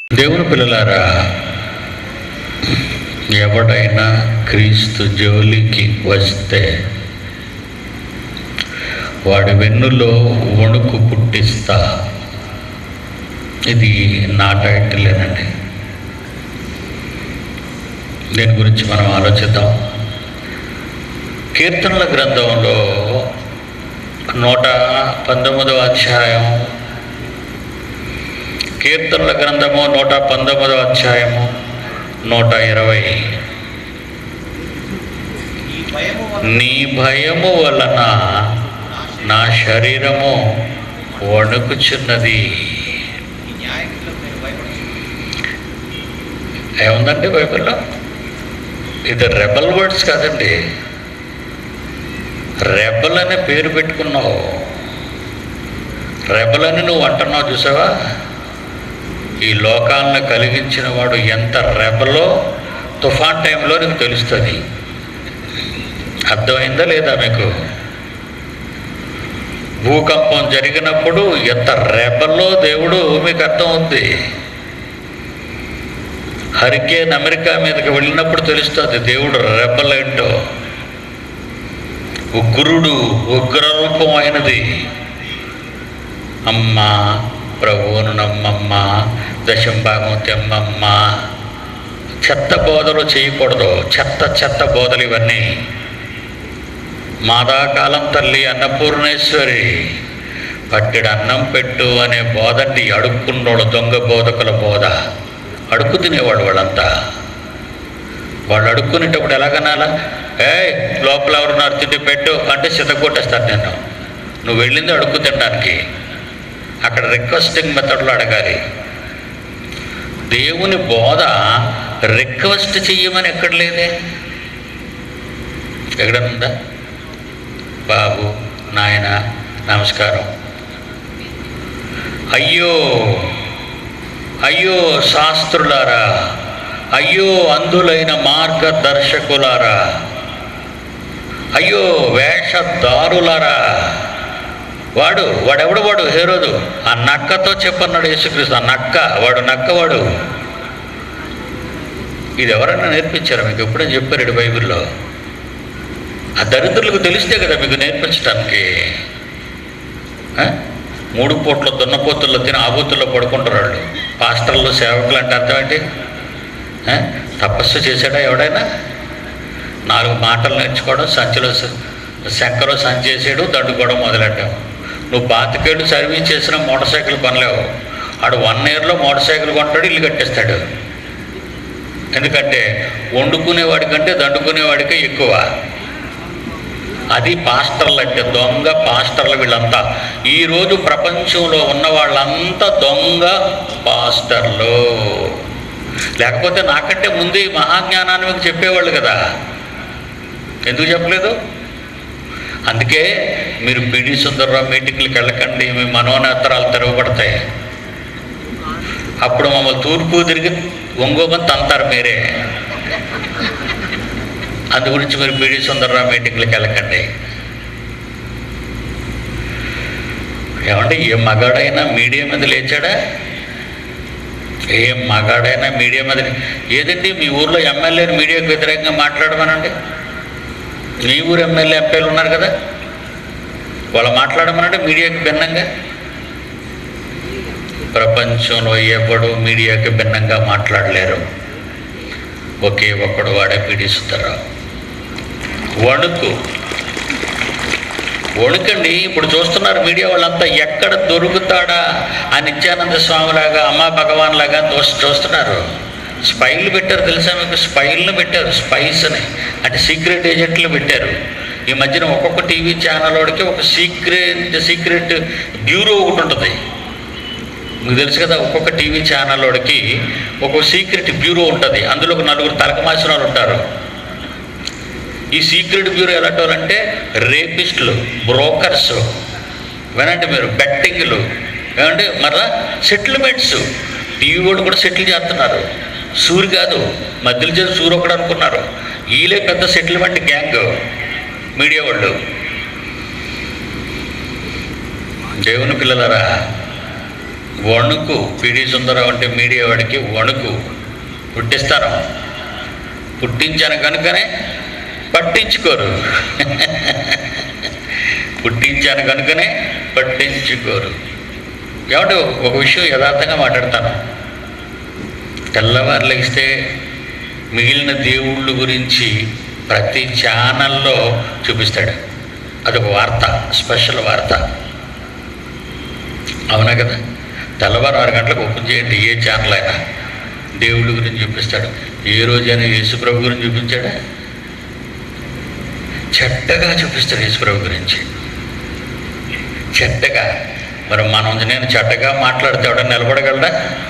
దేవుని పిల్లలారా ఎవడైనా క్రీస్తు జోలికి వస్తే వాడి వెన్నులో వణుకు పుట్టిస్తా ఇది నా టైటిలేనండి దీని గురించి మనం ఆలోచిద్దాం కీర్తనల గ్రంథంలో నూట పంతొమ్మిదవ అధ్యాయం కీర్తనల గ్రంథము నూట పంతొమ్మిదవ అధ్యాయము నూట ఇరవై ఈ భయము వలన నీ భయము వలన నా శరీరము వణుకుచున్నది ఈ న్యాయకులకు మీరు భయపడుతున్నారు ఏముందండి బైబిల్లో ఇది రెబల్ వర్డ్స్ కాదండి రెబల్ అనే పేరు పెట్టుకున్నావు రెబల్ అని నువ్వు అంటున్నావు చూసావా ఈ లోకాలను కలిగించిన వాడు ఎంత రెబలో తుఫాన్ టైంలో నీకు తెలుస్తుంది అర్థమైందా లేదా మీకు భూకంపం జరిగినప్పుడు ఎంత రెబల్లో దేవుడు మీకు అర్థమవుద్ది హరికేన్ అమెరికా మీదకి వెళ్ళినప్పుడు తెలుస్తుంది దేవుడు రెబ్బల్ ఏంటో ఉగ్రుడు ఉగ్రరూపం అయినది అమ్మ ప్రభువును నమ్మమ్మ దశంభాగం తెమ్మమ్మ చెత్త బోధలు చేయకూడదు చెత్త చెత్త బోధలు ఇవన్నీ మాదాకాలం తల్లి అన్నపూర్ణేశ్వరి పట్టెడు అన్నం పెట్టు అనే బోధండి అడుక్కున్నోడు దొంగ బోధకుల బోధ అడుక్కు తినేవాడు వాళ్ళంతా వాళ్ళు అడుక్కునేటప్పుడు ఎలాగనాలా ఏ లోపల ఎవరున్నారు తిండి పెట్టు అంటే సిద్ధకొట్టేస్తాను నేను నువ్వు వెళ్ళింది అడుక్కు తినడానికి అక్కడ రిక్వెస్టింగ్ మెథడ్లో అడగాలి దేవుని బోధ రిక్వెస్ట్ చెయ్యమని ఎక్కడ లేదే ఎక్కడనుందా బాబు నాయన నమస్కారం అయ్యో అయ్యో శాస్త్రులారా అయ్యో అందులైన మార్గదర్శకులారా అయ్యో వేషధారులారా వాడు వాడెవడు వాడు హేరోదు ఆ నక్కతో చెప్పన్నాడు యేసుక్రీస్తు ఆ నక్క వాడు నక్క వాడు ఇది ఎవరన్నా నేర్పించారా మీకు ఎప్పుడైనా చెప్పారు ఇటు బైబిల్లో ఆ దరిద్రులకు తెలిస్తే కదా మీకు నేర్పించడానికి ఆ? మూడు పూట్ల దున్నపోతుల్లో తిని ఆబూతుల్లో పడుకుంటారు వాళ్ళు పాస్టర్లు సేవకులు అంటే అర్థం ఏంటి ఆ? తపస్సు చేశాడా ఎవడైనా నాలుగు మాటలు నేర్చుకోవడం సంచిలో స- శంకరో సంచి చేసాడు దండుకోవడం మొదలెట్టాం నువ్వు పాతికేళ్ళు సర్వీస్ చేసిన మోటార్ సైకిల్ కొనలేవు ఆడు వన్ ఇయర్లో మోటార్ సైకిల్ కొంటాడు ఇల్లు కట్టేస్తాడు ఎందుకంటే వండుకునేవాడి కంటే దండుకునేవాడికే ఎక్కువ అది పాస్టర్లు అంటే దొంగ పాస్టర్లు వీళ్ళంతా ఈరోజు ప్రపంచంలో ఉన్న వాళ్ళంతా దొంగ పాస్టర్లు లేకపోతే నాకంటే ముందే ఈ మహాజ్ఞానాన్ని మీకు చెప్పేవాళ్ళు కదా ఎందుకు చెప్పలేదు అందుకే మీరు పిడి సుందరరావు మీటింగ్లకు వెళ్ళకండి మీ మనోనేత్రాలు తెరవబడతాయి అప్పుడు మమ్మల్ని తూర్పు తిరిగి ఒంగోమని తంతారు మీరే అందు గురించి మీరు పిడి సుందరరావు మీటింగ్లకు వెళ్ళకండి ఏమంటే ఏ మగాడైనా మీడియా మీద లేచాడా ఏ మగాడైనా మీడియా మీద ఏదండి మీ ఊర్లో ఎమ్మెల్యేని మీడియాకు వ్యతిరేకంగా మాట్లాడమనండి మీ ఊరు ఎమ్మెల్యే ఎంపీలు ఉన్నారు కదా వాళ్ళు మాట్లాడమనంటే మీడియాకి భిన్నంగా ప్రపంచంలో ఎవడు మీడియాకి భిన్నంగా మాట్లాడలేరు ఒకే ఒక్కడు వాడే పీడిస్తారు వణుకు వణుకండి ఇప్పుడు చూస్తున్నారు మీడియా వాళ్ళంతా ఎక్కడ దొరుకుతాడా ఆ నిత్యానంద స్వామిలాగా అమ్మా భగవాన్ లాగా చూస్- చూస్తున్నారు స్పైలు పెట్టారు తెలుసా మీకు స్పైల్ను పెట్టారు స్పైస్ అని అంటే సీక్రెట్ ఏజెంట్లు పెట్టారు ఈ మధ్యన ఒక్కొక్క టీవీ ఛానల్ వాడికి ఒక సీక్రెట్ సీక్రెట్ బ్యూరో ఒకటి ఉంటుంది మీకు తెలుసు కదా ఒక్కొక్క టీవీ ఛానల్ వాడికి ఒక్కొక్క సీక్రెట్ బ్యూరో ఉంటుంది అందులో ఒక నలుగురు తలకమాసిన వాళ్ళు ఉంటారు ఈ సీక్రెట్ బ్యూరో ఎలాంటి వాళ్ళంటే రేపిస్టులు బ్రోకర్స్ వినండి మీరు బెట్టింగ్లు ఏమంటే మరలా సెటిల్మెంట్స్ టీవీ వాళ్ళు కూడా సెటిల్ చేస్తున్నారు సూరి కాదు మధ్యలో చేసి సూరు ఒకడు అనుకున్నారు వీళ్ళే పెద్ద సెటిల్మెంట్ గ్యాంగ్ మీడియా వాళ్ళు దేవుని పిల్లలరా వణుకు పిడి సుందరం అంటే మీడియా వాడికి వణుకు పుట్టిస్తారు పుట్టించాను కనుకనే పట్టించుకోరు పుట్టించాను కనుకనే పట్టించుకోరు కాబట్టి ఒక విషయం యథార్థంగా మాట్లాడతాను తెల్లవారు లెగిస్తే మిగిలిన దేవుళ్ళ గురించి ప్రతి ఛానల్లో చూపిస్తాడు అదొక వార్త స్పెషల్ వార్త అవునా కదా తెల్లవారు ఆరు గంటలకు ఓపెన్ చేయండి ఏ ఛానల్ అయినా దేవుళ్ళ గురించి చూపిస్తాడు ఏ రోజైనా యేసుప్రభు గురించి చూపించాడా చెడ్డగా చూపిస్తాడు యేసుప్రభు గురించి చెడ్డగా మరి మనం నేను చెడ్డగా మాట్లాడితే ఎవడ నిలబడగలడా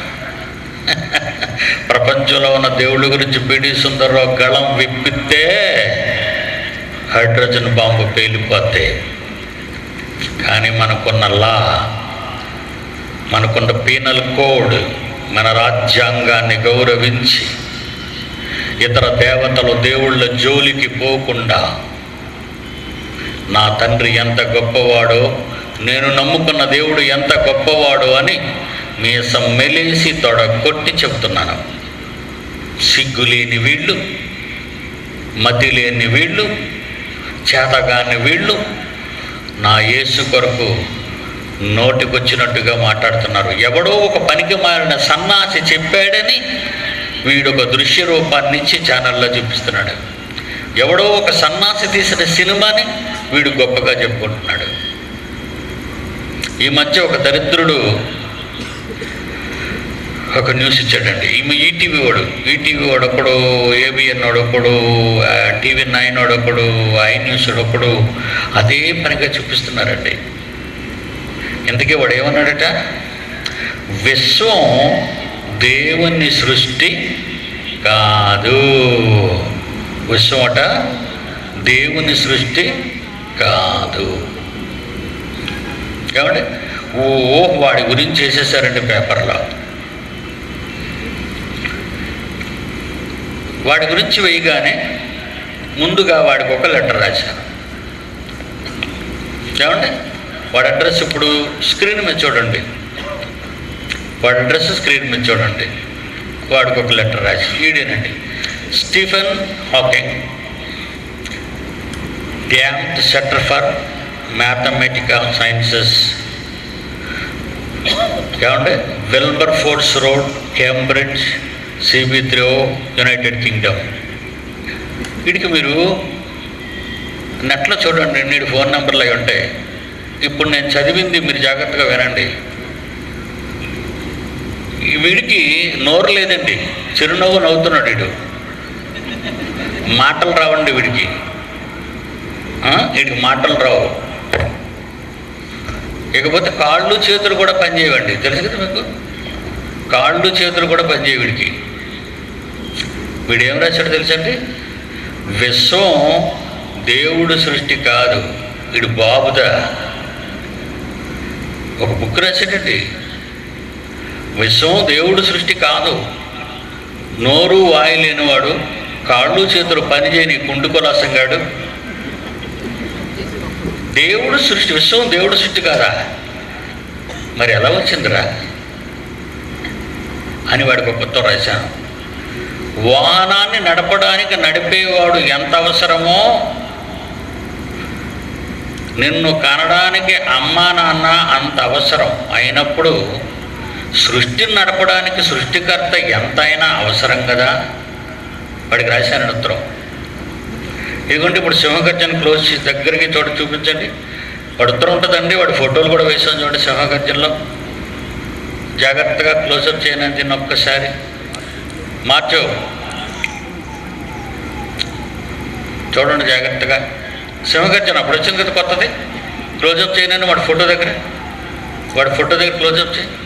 ప్రపంచంలో ఉన్న దేవుళ్ళ గురించి పిడి సుందరరావు గళం విప్పితే హైడ్రోజన్ బాంబు పేలిపోతే కానీ మనకున్న లా మనకున్న పీనల్ కోడ్ మన రాజ్యాంగాన్ని గౌరవించి ఇతర దేవతలు దేవుళ్ళ జోలికి పోకుండా నా తండ్రి ఎంత గొప్పవాడో నేను నమ్ముకున్న దేవుడు ఎంత గొప్పవాడో అని మీసం మెలేసి తొడ కొట్టి చెప్తున్నాను సిగ్గులేని వీళ్ళు మతి లేని వీళ్ళు చేతగాని వీళ్ళు నా యేసు కొరకు నోటికొచ్చినట్టుగా మాట్లాడుతున్నారు ఎవడో ఒక పనికి మారిన సన్నాసి చెప్పాడని వీడు ఒక దృశ్య రూపాన్ని ఇచ్చి ఛానల్లో చూపిస్తున్నాడు ఎవడో ఒక సన్నాసి తీసిన సినిమాని వీడు గొప్పగా చెప్పుకుంటున్నాడు ఈ మధ్య ఒక దరిద్రుడు ఒక న్యూస్ ఇచ్చాడండి ఈమె ఈటీవీ వాడు ఈటీవీ వాడు ఒకడు ఏబిఎన్ వాడొకడు టీవీ నైన్ వాడొకడు ఐ న్యూస్ ఒకడు అదే పనిగా చూపిస్తున్నారండి ఇంతకీ వాడు ఏమన్నాడట విశ్వం దేవుని సృష్టి కాదు విశ్వం అట దేవుని సృష్టి కాదు ఏమండి ఓ వాడి గురించి వేసేసారండి పేపర్లో వాడి గురించి వేయగానే ముందుగా వాడికి ఒక లెటర్ రాశాను ఏమండి వాడి అడ్రస్ ఇప్పుడు స్క్రీన్ మీద చూడండి వాడి అడ్రస్ స్క్రీన్ మీద చూడండి వాడికి ఒక లెటర్ రాసి ఈడేనండి స్టీఫెన్ హాకింగ్ డ్యామ్డ్ సెంటర్ ఫర్ మ్యాథమెటికల్ సైన్సెస్ ఏమంటే Wilberforce road Cambridge CB three United Kingdom వీడికి మీరు నెట్లో చూడండి నీడు ఫోన్ నెంబర్లు అవి ఉంటాయి ఇప్పుడు నేను చదివింది మీరు జాగ్రత్తగా వినండి ఈ వీడికి నోరు లేదండి చిరునవ్వు నవ్వుతున్నాడు వీడు మాటలు రావండి వీడికి ఆ? వీడికి మాటలు రావు ఇకపోతే కాళ్ళు చేతులు కూడా పనిచేయవండి తెలుసు కదా మీకు కాళ్ళు చేతులు కూడా పనిచేయ వీడికి వీడు ఏం రాశాడు తెలుసండి విశ్వం దేవుడు సృష్టి కాదు వీడు బాబుదా ఒక బుక్ రాశాడండి విశ్వం దేవుడు సృష్టి కాదు నోరు వాయి లేనివాడు కాళ్ళు చేతులు పనిచేయని కుండుకొలాసంగాడు దేవుడు సృష్టి విశ్వం దేవుడు సృష్టి కాదా మరి ఎలా వచ్చిందిరా అని వాడికి ఒక ఉత్తరం రాశాను వాహనాన్ని నడపడానికి నడిపేవాడు ఎంత అవసరమో నిన్ను కనడానికి అమ్మా నాన్న అంత అవసరం అయినప్పుడు సృష్టిని నడపడానికి సృష్టికర్త ఎంతైనా అవసరం కదా వాడికి రాశాను ఉత్తరం ఇదిగోండి ఇప్పుడు సింహగర్జన క్లోజ్ చేసి దగ్గరికి చోట చూపించండి వాడు ఉత్తరం ఉంటుందండి వాడి ఫోటోలు కూడా వేసాం చూడండి సింహగర్జనలో జాగ్రత్తగా క్లోజప్ చేయను దీన్ని ఒక్కసారి మార్చు చూడండి జాగ్రత్తగా సింహగర్జన అప్పుడు వచ్చింది కదా కొత్తది క్లోజప్ చేయనని వాడి ఫోటో దగ్గర వాడి ఫోటో దగ్గర క్లోజప్ చేయి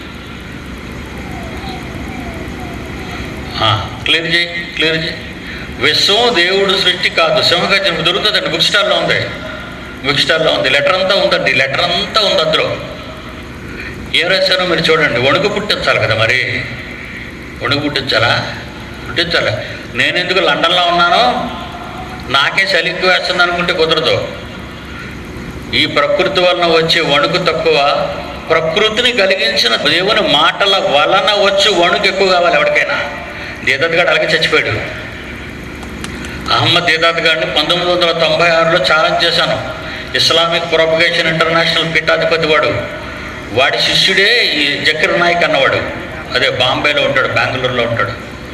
క్లియర్ చేయి క్లియర్ చేయి విశ్వం దేవుడు సృష్టి కాదు సింహగర్జన దొరుకుతుందండి బుక్ స్టాల్లో ఉంది బుక్ స్టాల్లో ఉంది లెటర్ అంతా ఉందండి లెటర్ అంతా ఉంది అందులో ఏం రాశారో మీరు చూడండి వణుకు పుట్టించాలి కదా మరి వణుకు పుట్టించాలా పుట్టించాలి నేను ఎందుకు లండన్లో ఉన్నానో నాకే చలి ఎక్కువ వేస్తుంది అనుకుంటే కుదరదు ఈ ప్రకృతి వలన వచ్చే వణుకు తక్కువ ప్రకృతిని కలిగించిన దేవుని మాటల వలన వచ్చి వణుకు ఎక్కువ కావాలి ఎవరికైనా దేదత్ గారు అలాగే చచ్చిపోయాడు అహ్మద్ దేదాత్ గారిని పంతొమ్మిది వందల తొంభై ఆరులో ఛాలెంజ్ చేశాను ఇస్లామిక్ ప్రొపగేషన్ ఇంటర్నేషనల్ పీఠాధిపతి వాడు వాడి శిష్యుడే ఈ జకీర్ నాయక్ అన్నవాడు అదే బాంబేలో ఉంటాడు బెంగళూరులో ఉంటాడు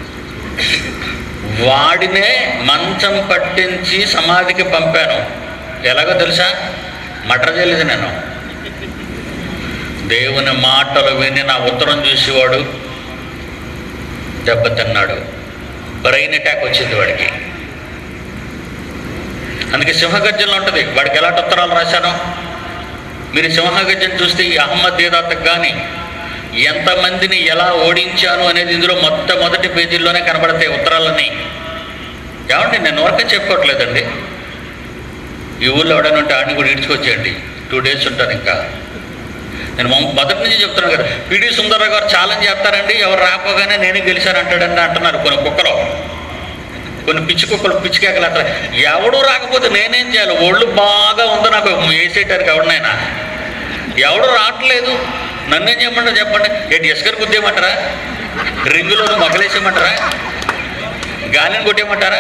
వాడినే మంచం పట్టించి సమాధికి పంపాను ఎలాగో తెలుసా మటర్ చేయలేదు నేను దేవుని మాటలు విని నా ఉత్తరం చూసేవాడు దెబ్బతిన్నాడు బ్రెయిన్ అటాక్ వచ్చింది వాడికి అందుకే సింహగర్జనలో ఉంటుంది వాడికి ఎలాంటి ఉత్తరాలు రాశాను మీరు సింహగర్జన చూస్తే ఈ అహ్మద్ దేదాతకు కానీ ఎంతమందిని ఎలా ఓడించాను అనేది ఇందులో మొట్టమొదటి పేజీల్లోనే కనబడతాయి ఉత్తరాలన్నీ ఏమండి నేను వరకు చెప్పుకోవట్లేదండి ఈ ఊళ్ళో ఎవడైనా ఉంటే ఆడిని కూడా ఇడ్చుకొచ్చేయండి టూ డేస్ ఉంటాను ఇంకా నేను మొ- మొదటి నుంచి చెప్తున్నాను కదా పిడి సుందరరావు గారు ఛాలెంజ్ చేస్తారండి ఎవరు రాకపోగానే నేనే గెలిచాను అంటాడండి అంటున్నారు కొన్ని కుక్కలు కొన్ని పిచ్చి కుక్కలు పిచ్చి కేకలు అంటారు ఎవడు రాకపోతే నేనేం చేయాలి ఒళ్ళు బాగా ఉంది నాకు వేసేటానికి ఎవరినైనా ఎవడు రావట్లేదు నన్నేం చేయమంటారు చెప్పండి ఏంటి ఎస్కర్ గుద్దేయమంటారా రింగులో మొగలేసేయమంటారా గాలిని కొట్టేయమంటారా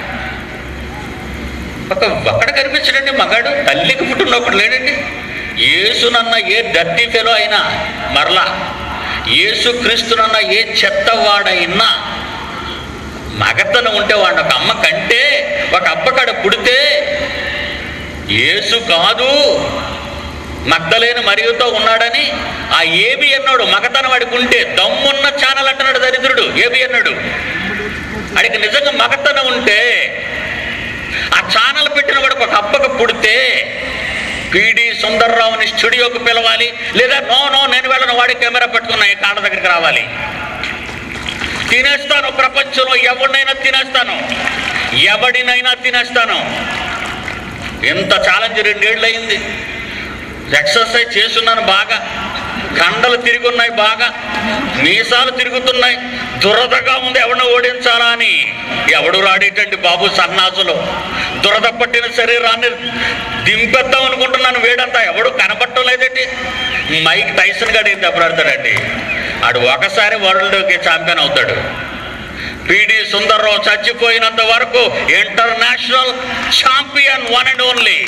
ఒక ఒక్కడ కనిపించడండి మగాడు తల్లికి పుట్టినప్పుడు లేడండి యేసునన్న ఏ డర్టీ ఫెలో అయినా మరలా యేసు క్రీస్తునన్న ఏ చెత్తవాడైనా మగతనం ఉంటే వాడిని ఒక అమ్మ కంటే ఒక అబ్బకాడ పుడితే యేసు కాదు మగ్ధలేని మరియుతో ఉన్నాడని ఆ ఏబి అన్నాడు మగతనం వాడికి ఉంటే దమ్మున్న ఛానల్ అంటున్నాడు దరిద్రుడు ఏబి అన్నాడు వాడికి నిజంగా మగతనం ఉంటే ఆ ఛానల్ పెట్టిన వాడికి ఒక అబ్బకు పుడితే పిడి సుందర్రావుని స్టూడియోకి పిలవాలి లేదా నో నో నేను వెళ్ళను వాడి కెమెరా పెట్టుకున్న ఈ కాళ్ళ దగ్గరికి రావాలి తినేస్తాను ప్రపంచంలో ఎవరినైనా తినేస్తాను ఎవడినైనా తినేస్తాను ఎంత ఛాలెంజ్ రెండేళ్ళు అయింది ఎక్సర్సైజ్ చేస్తున్నాను బాగా కండలు తిరుగున్నాయి బాగా మీసాలు తిరుగుతున్నాయి దురదగా ఉంది ఎవరిని ఓడించాలా అని ఎవడు రాడేటండి బాబు సన్నాసులు దురద పట్టిన శరీరాన్ని దింపేద్దాం అనుకుంటున్నాను వేడంతా ఎవడు కనబట్టం లేదండి మైక్ టైసన్ గడి దెబ్బలాడతాడండి ఆడు ఒకసారి వరల్డ్కి ఛాంపియన్ అవుతాడు పిడి సుందర్రావు చచ్చిపోయినంత వరకు international champion one and only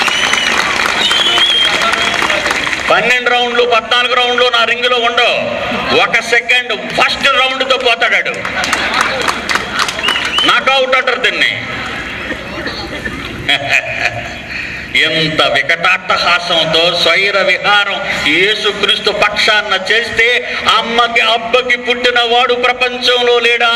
పన్నెండు రౌండ్లు పద్నాలుగు రౌండ్లు నా రింగులో ఉండవు ఒక సెకండ్ ఫస్ట్ రౌండ్తో పోతాడాడు నాకౌట్ అంటారు దీన్ని ఎంత వికటాట్టహాసంతో స్వైర విహారం యేసుక్రీస్తు పక్షాన్న చేస్తే అమ్మకి అబ్బకి పుట్టిన వాడు ప్రపంచంలో లేడా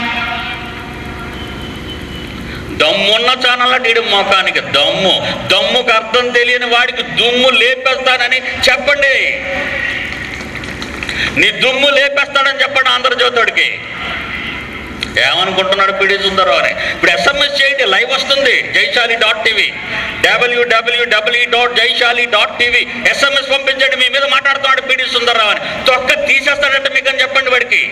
దమ్మున్న ఛానల్ ఈడు మోకానికి దమ్ము దమ్ముకు అర్థం తెలియని వాడికి దుమ్ము లేపేస్తానని చెప్పండి నీ దుమ్ము లేపేస్తాడని చెప్పండి ఆంధ్రజ్యోతుడికి ఏమనుకుంటున్నాడు పిడి సుందరం అని ఇప్పుడు ఎస్ఎంఎస్ చేయండి లైవ్ వస్తుంది జైశాలి డాట్ టీవీ డబ్ల్యూడబ్ల్యూడబ్ల్యూ dot Jaishali dot TV SMS పంపించండి మీ మీద మాట్లాడుతున్నాడు పిడి సుందరరావు అని తొక్క తీసేస్తాడంటే మీకు అని చెప్పండి వాడికి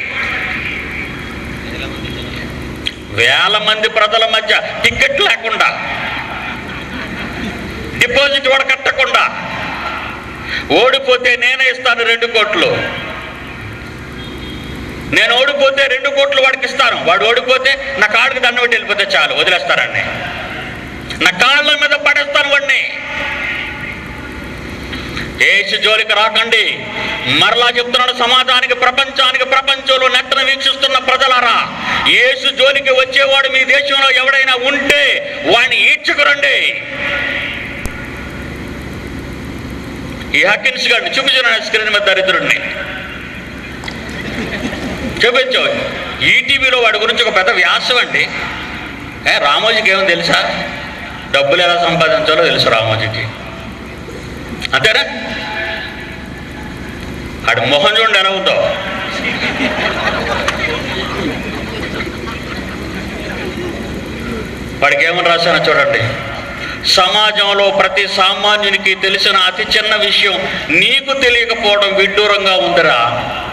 వేల మంది ప్రజల మధ్య టికెట్ లేకుండా డిపాజిట్ కూడా కట్టకుండా ఓడిపోతే నేనే ఇస్తాను రెండు కోట్లు నేను ఓడిపోతే రెండు కోట్లు వాడికి ఇస్తాను వాడు ఓడిపోతే నా కాళ్ళకి దండం పెట్టి వెళ్ళిపోతే చాలు వదిలేస్తారండి నా కాళ్ళ మీద పడేస్తాను వాడిని ఏసు జోలికి రాకండి మరలా చెప్తున్నాడు సమాజానికి ప్రపంచానికి ప్రపంచంలో నెట్టను వీక్షిస్తున్న ప్రజలారా ఏసు జోలికి వచ్చేవాడు మీ దేశంలో ఎవడైనా ఉంటే వాడిని ఈడ్చుకురండి ఈ హకిన్స్ గారిని చూపించిన స్క్రీన్ మీద దరిద్రుడిని చూపించు ఈటీవీలో వాడి గురించి ఒక పెద్ద వ్యాసం అండి ఏ రామోజీకి ఏమో తెలుసా డబ్బులు ఎలా సంపాదించాలో తెలుసు రామోజీకి అంతేనా ఆడు మొహం చూడండి ఎలా ఉందో వాడికి ఏమని రాశానో చూడండి సమాజంలో ప్రతి సామాన్యునికి తెలిసిన అతి చిన్న విషయం నీకు తెలియకపోవడం విడ్డూరంగా ఉందిరా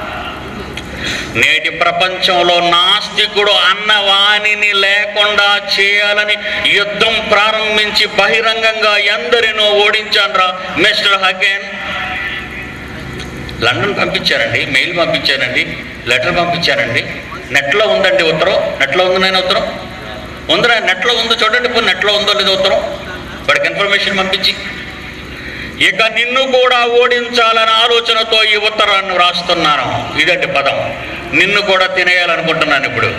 నేటి ప్రపంచంలో నాస్తికుడు అన్నవాణిని లేకుండా చేయాలని యుద్ధం ప్రారంభించి బహిరంగంగా ఎందరినో ఓడించాన్రా మిస్టర్ హగేన్ లండన్ పంపించానండి మెయిల్ పంపించానండి లెటర్ పంపించానండి నెట్లో ఉందండి ఉత్తరం నెట్లో ఉంది నేను ఉత్తరం ఉందిరా నెట్లో ఉందో చూడండి ఇప్పుడు నెట్లో ఉందో లేదో ఉత్తరం వాడికి ఇన్ఫర్మేషన్ పంపించి ఇక నిన్ను కూడా ఓడించాలన్న ఆలోచనతో ఈ ఉత్తరాన్ని వ్రాస్తున్నాను ఇదండి పదం నిన్ను కూడా తినేయాలనుకుంటున్నాను ఇప్పుడు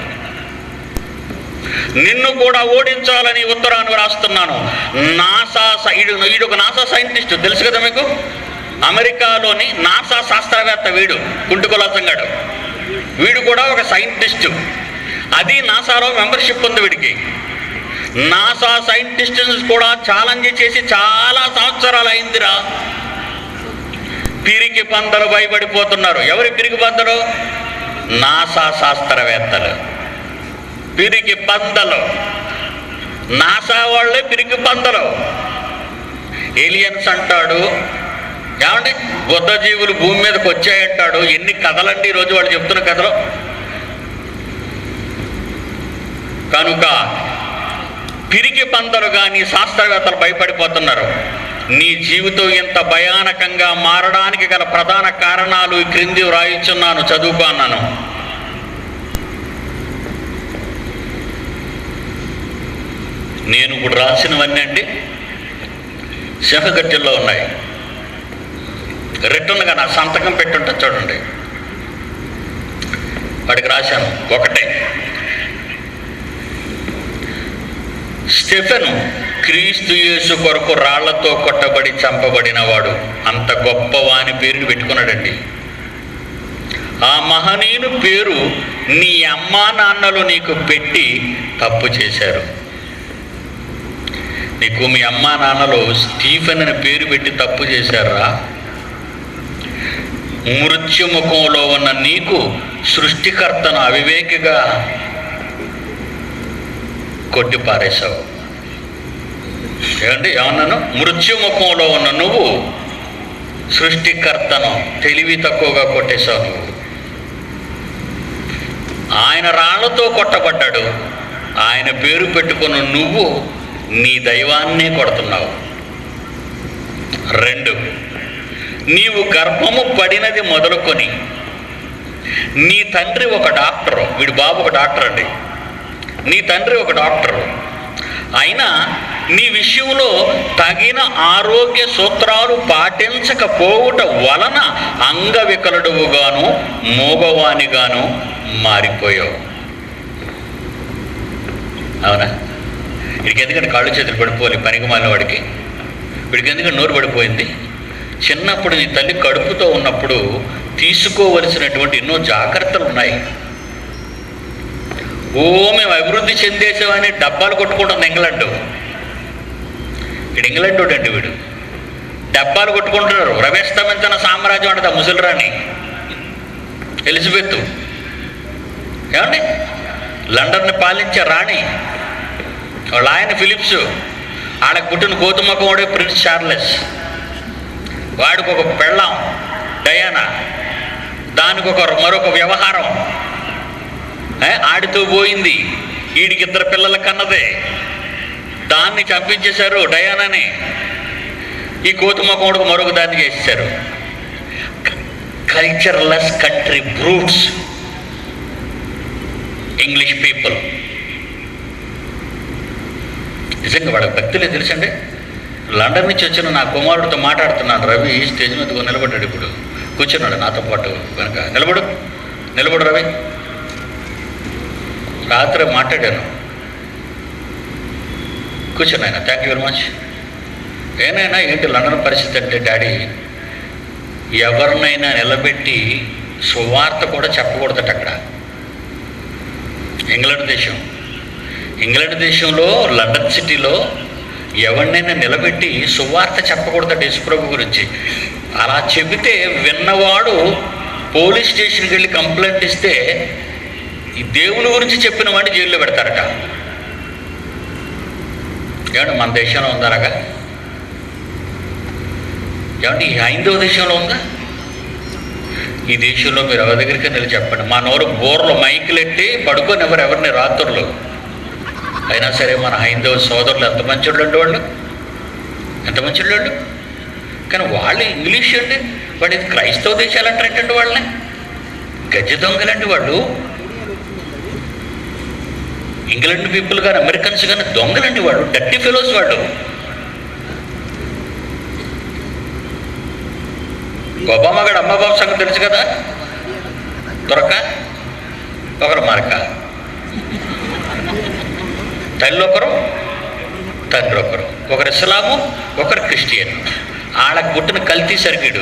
నిన్ను కూడా ఓడించాలని ఉత్తరాన్ని వ్రాస్తున్నాను నాసా సై- ఈడు ఈడు ఒక నాసా సైంటిస్ట్ తెలుసు కదా మీకు అమెరికాలోని నాసా శాస్త్రవేత్త వీడు కుంటుకులాసంగాడు వీడు కూడా ఒక సైంటిస్టు అది నాసాలో మెంబర్షిప్ ఉంది వీడికి నాసా సైంటిస్ట్ కూడా ఛాలెంజ్ చేసి చాలా సంవత్సరాలు అయిందిరా పిరికి పందలు భయపడిపోతున్నారు ఎవరి పిరికి పందలు నాసా శాస్త్రవేత్తలు పిరికి పందలు నాసా వాళ్ళే పిరికి పందలు ఏలియన్స్ అంటాడు ఏమండి బుద్ధ జీవులు భూమి మీదకి వచ్చాయంటాడు ఎన్ని కథలండి ఈరోజు వాళ్ళు చెప్తున్న కథలు కనుక పిరికి పందలు కానీ శాస్త్రవేత్తలు భయపడిపోతున్నారు నీ జీవితం ఇంత భయానకంగా మారడానికి గల ప్రధాన కారణాలు ఈ క్రింది వ్రాయిచున్నాను చదువుకో అన్నాను నేను ఇప్పుడు రాసినవన్నీ అండి సింహగర్జల్లో ఉన్నాయి రిటర్న్గా నా సంతకం పెట్టుంటే చూడండి వాడికి రాశాను ఒకటే స్టెఫెను క్రీస్తు యేసు కొరకు రాళ్లతో కొట్టబడి చంపబడిన వాడు అంత గొప్పవాని పేరుని పెట్టుకున్నాడండి ఆ మహనీయుని పేరు నీ అమ్మా నాన్నలు నీకు పెట్టి తప్పు చేశారు నీకు మీ అమ్మా నాన్నలు స్టీఫెన్ అని పేరు పెట్టి తప్పు చేశారా మృత్యుముఖంలో ఉన్న నీకు సృష్టికర్తను అవివేకిగా కొట్టి పారేశావు ఏమండి ఏమన్నాను మృత్యుముఖంలో ఉన్న నువ్వు సృష్టికర్తను తెలివి తక్కువగా కొట్టేశావు నువ్వు ఆయన రాళ్లతో కొట్టబడ్డాడు ఆయన పేరు పెట్టుకున్న నువ్వు నీ దైవాన్నే కొడుతున్నావు రెండు నీవు గర్భము పడినది మొదలుకొని నీ తండ్రి ఒక డాక్టరు వీడి బాబు ఒక డాక్టర్ అండి నీ తండ్రి ఒక డాక్టరు అయినా నీ విషయంలో తగిన ఆరోగ్య సూత్రాలు పాటించకపోవుట వలన అంగవికలుడువుగాను మూగవానిగాను మారిపోయావు అవునా వీడికి ఎందుకంటే కాళ్ళు చేతులు పడిపోవాలి పనికి మాలిన వాడికి వీడికి ఎందుకంటే నోరు పడిపోయింది చిన్నప్పుడు నీ తల్లి కడుపుతో ఉన్నప్పుడు తీసుకోవలసినటువంటి ఎన్నో జాగ్రత్తలు ఉన్నాయి ఓ మేము అభివృద్ధి చెందేసామని డబ్బాలు కొట్టుకుంటుంది ఇంగ్లాండ్ వీడు ఇంగ్లాండ్ అండి వీడు డబ్బాలు కొట్టుకుంటున్నారు రవేస్తమించిన సామ్రాజ్యం అంటది ఆ ముసలిరాణి ఎలిజబెత్ ఏమండి లండన్ని పాలించే రాణి వాళ్ళ ఆయన ఫిలిప్స్ ఆడకు పుట్టిన గోతుమకముడే ప్రిన్స్ చార్లెస్ వాడికి ఒక పెళ్ళాం డయానా దానికి ఒక మరొక వ్యవహారం ఏ, ఆడితో పోయింది వీడికి ఇద్దరు పిల్లల కన్నదే దాన్ని చంపించేశారు డయానాని ఈ కోతుమకోడుకు మరొక దాన్ని చేసేశారు cultureless country brutes English people నిజంగా వాడి భక్తులే తెలుసండి లండన్ నుంచి వచ్చిన నా కుమారుడితో మాట్లాడుతున్నాను రవి స్టేజ్ మీద నిలబడ్డాడు ఇప్పుడు కూర్చున్నాడు నాతో పాటు వెనక నిలబడు నిలబడు రవి రాత్రి మాట్లాడాను కూర్చోను ఆయన థ్యాంక్ యూ వెరీ మచ్ ఏనైనా ఏంటి లండన్ పరిస్థితి అంటే డాడీ ఎవరినైనా నిలబెట్టి సువార్త కూడా చెప్పకూడదట అక్కడ ఇంగ్లాండ్ దేశం ఇంగ్లాండ్ దేశంలో లండన్ సిటీలో ఎవరినైనా నిలబెట్టి సువార్త చెప్పకూడదట యేసుప్రభు గురించి అలా చెబితే విన్నవాడు పోలీస్ స్టేషన్కి వెళ్ళి కంప్లైంట్ ఇస్తే ఈ దేవుని గురించి చెప్పిన వాడిని జైల్లో పెడతారట ఏమండి మన దేశంలో ఉందనగా ఏమండి ఈ హైందవ దేశంలో ఉందా ఈ దేశంలో మీరు ఎవరి దగ్గరికి వెళ్ళి చెప్పండి మా నోరు బోర్లు మైకులెట్టి పడుకొని ఎవరు ఎవరిని రాత్రులు అయినా సరే మన హైందవ సోదరులు ఎంత మంచి వాళ్ళు వాళ్ళు ఎంత మంచి వాళ్ళు కానీ వాళ్ళు ఇంగ్లీష్ అండి వాడు ఇది క్రైస్తవ దేశాలు అంటారంటే వాళ్ళని గజ దొంగలండి వాళ్ళు ఇంగ్లాండ్ పీపుల్ కానీ అమెరికన్స్ కానీ దొంగలండి వాళ్ళు డర్టీ ఫెలోస్ వాళ్ళు ఒబామా గడు అమ్మ బాబు సంగతి తెలుసు కదా దొరక ఒకరు మరక తల్లి ఒకరు తండ్రి ఒకరు ఒకరు ఇస్లాము ఒకరు క్రిస్టియన్ వాళ్ళకి పుట్టిన కల్తీ సరిగిడు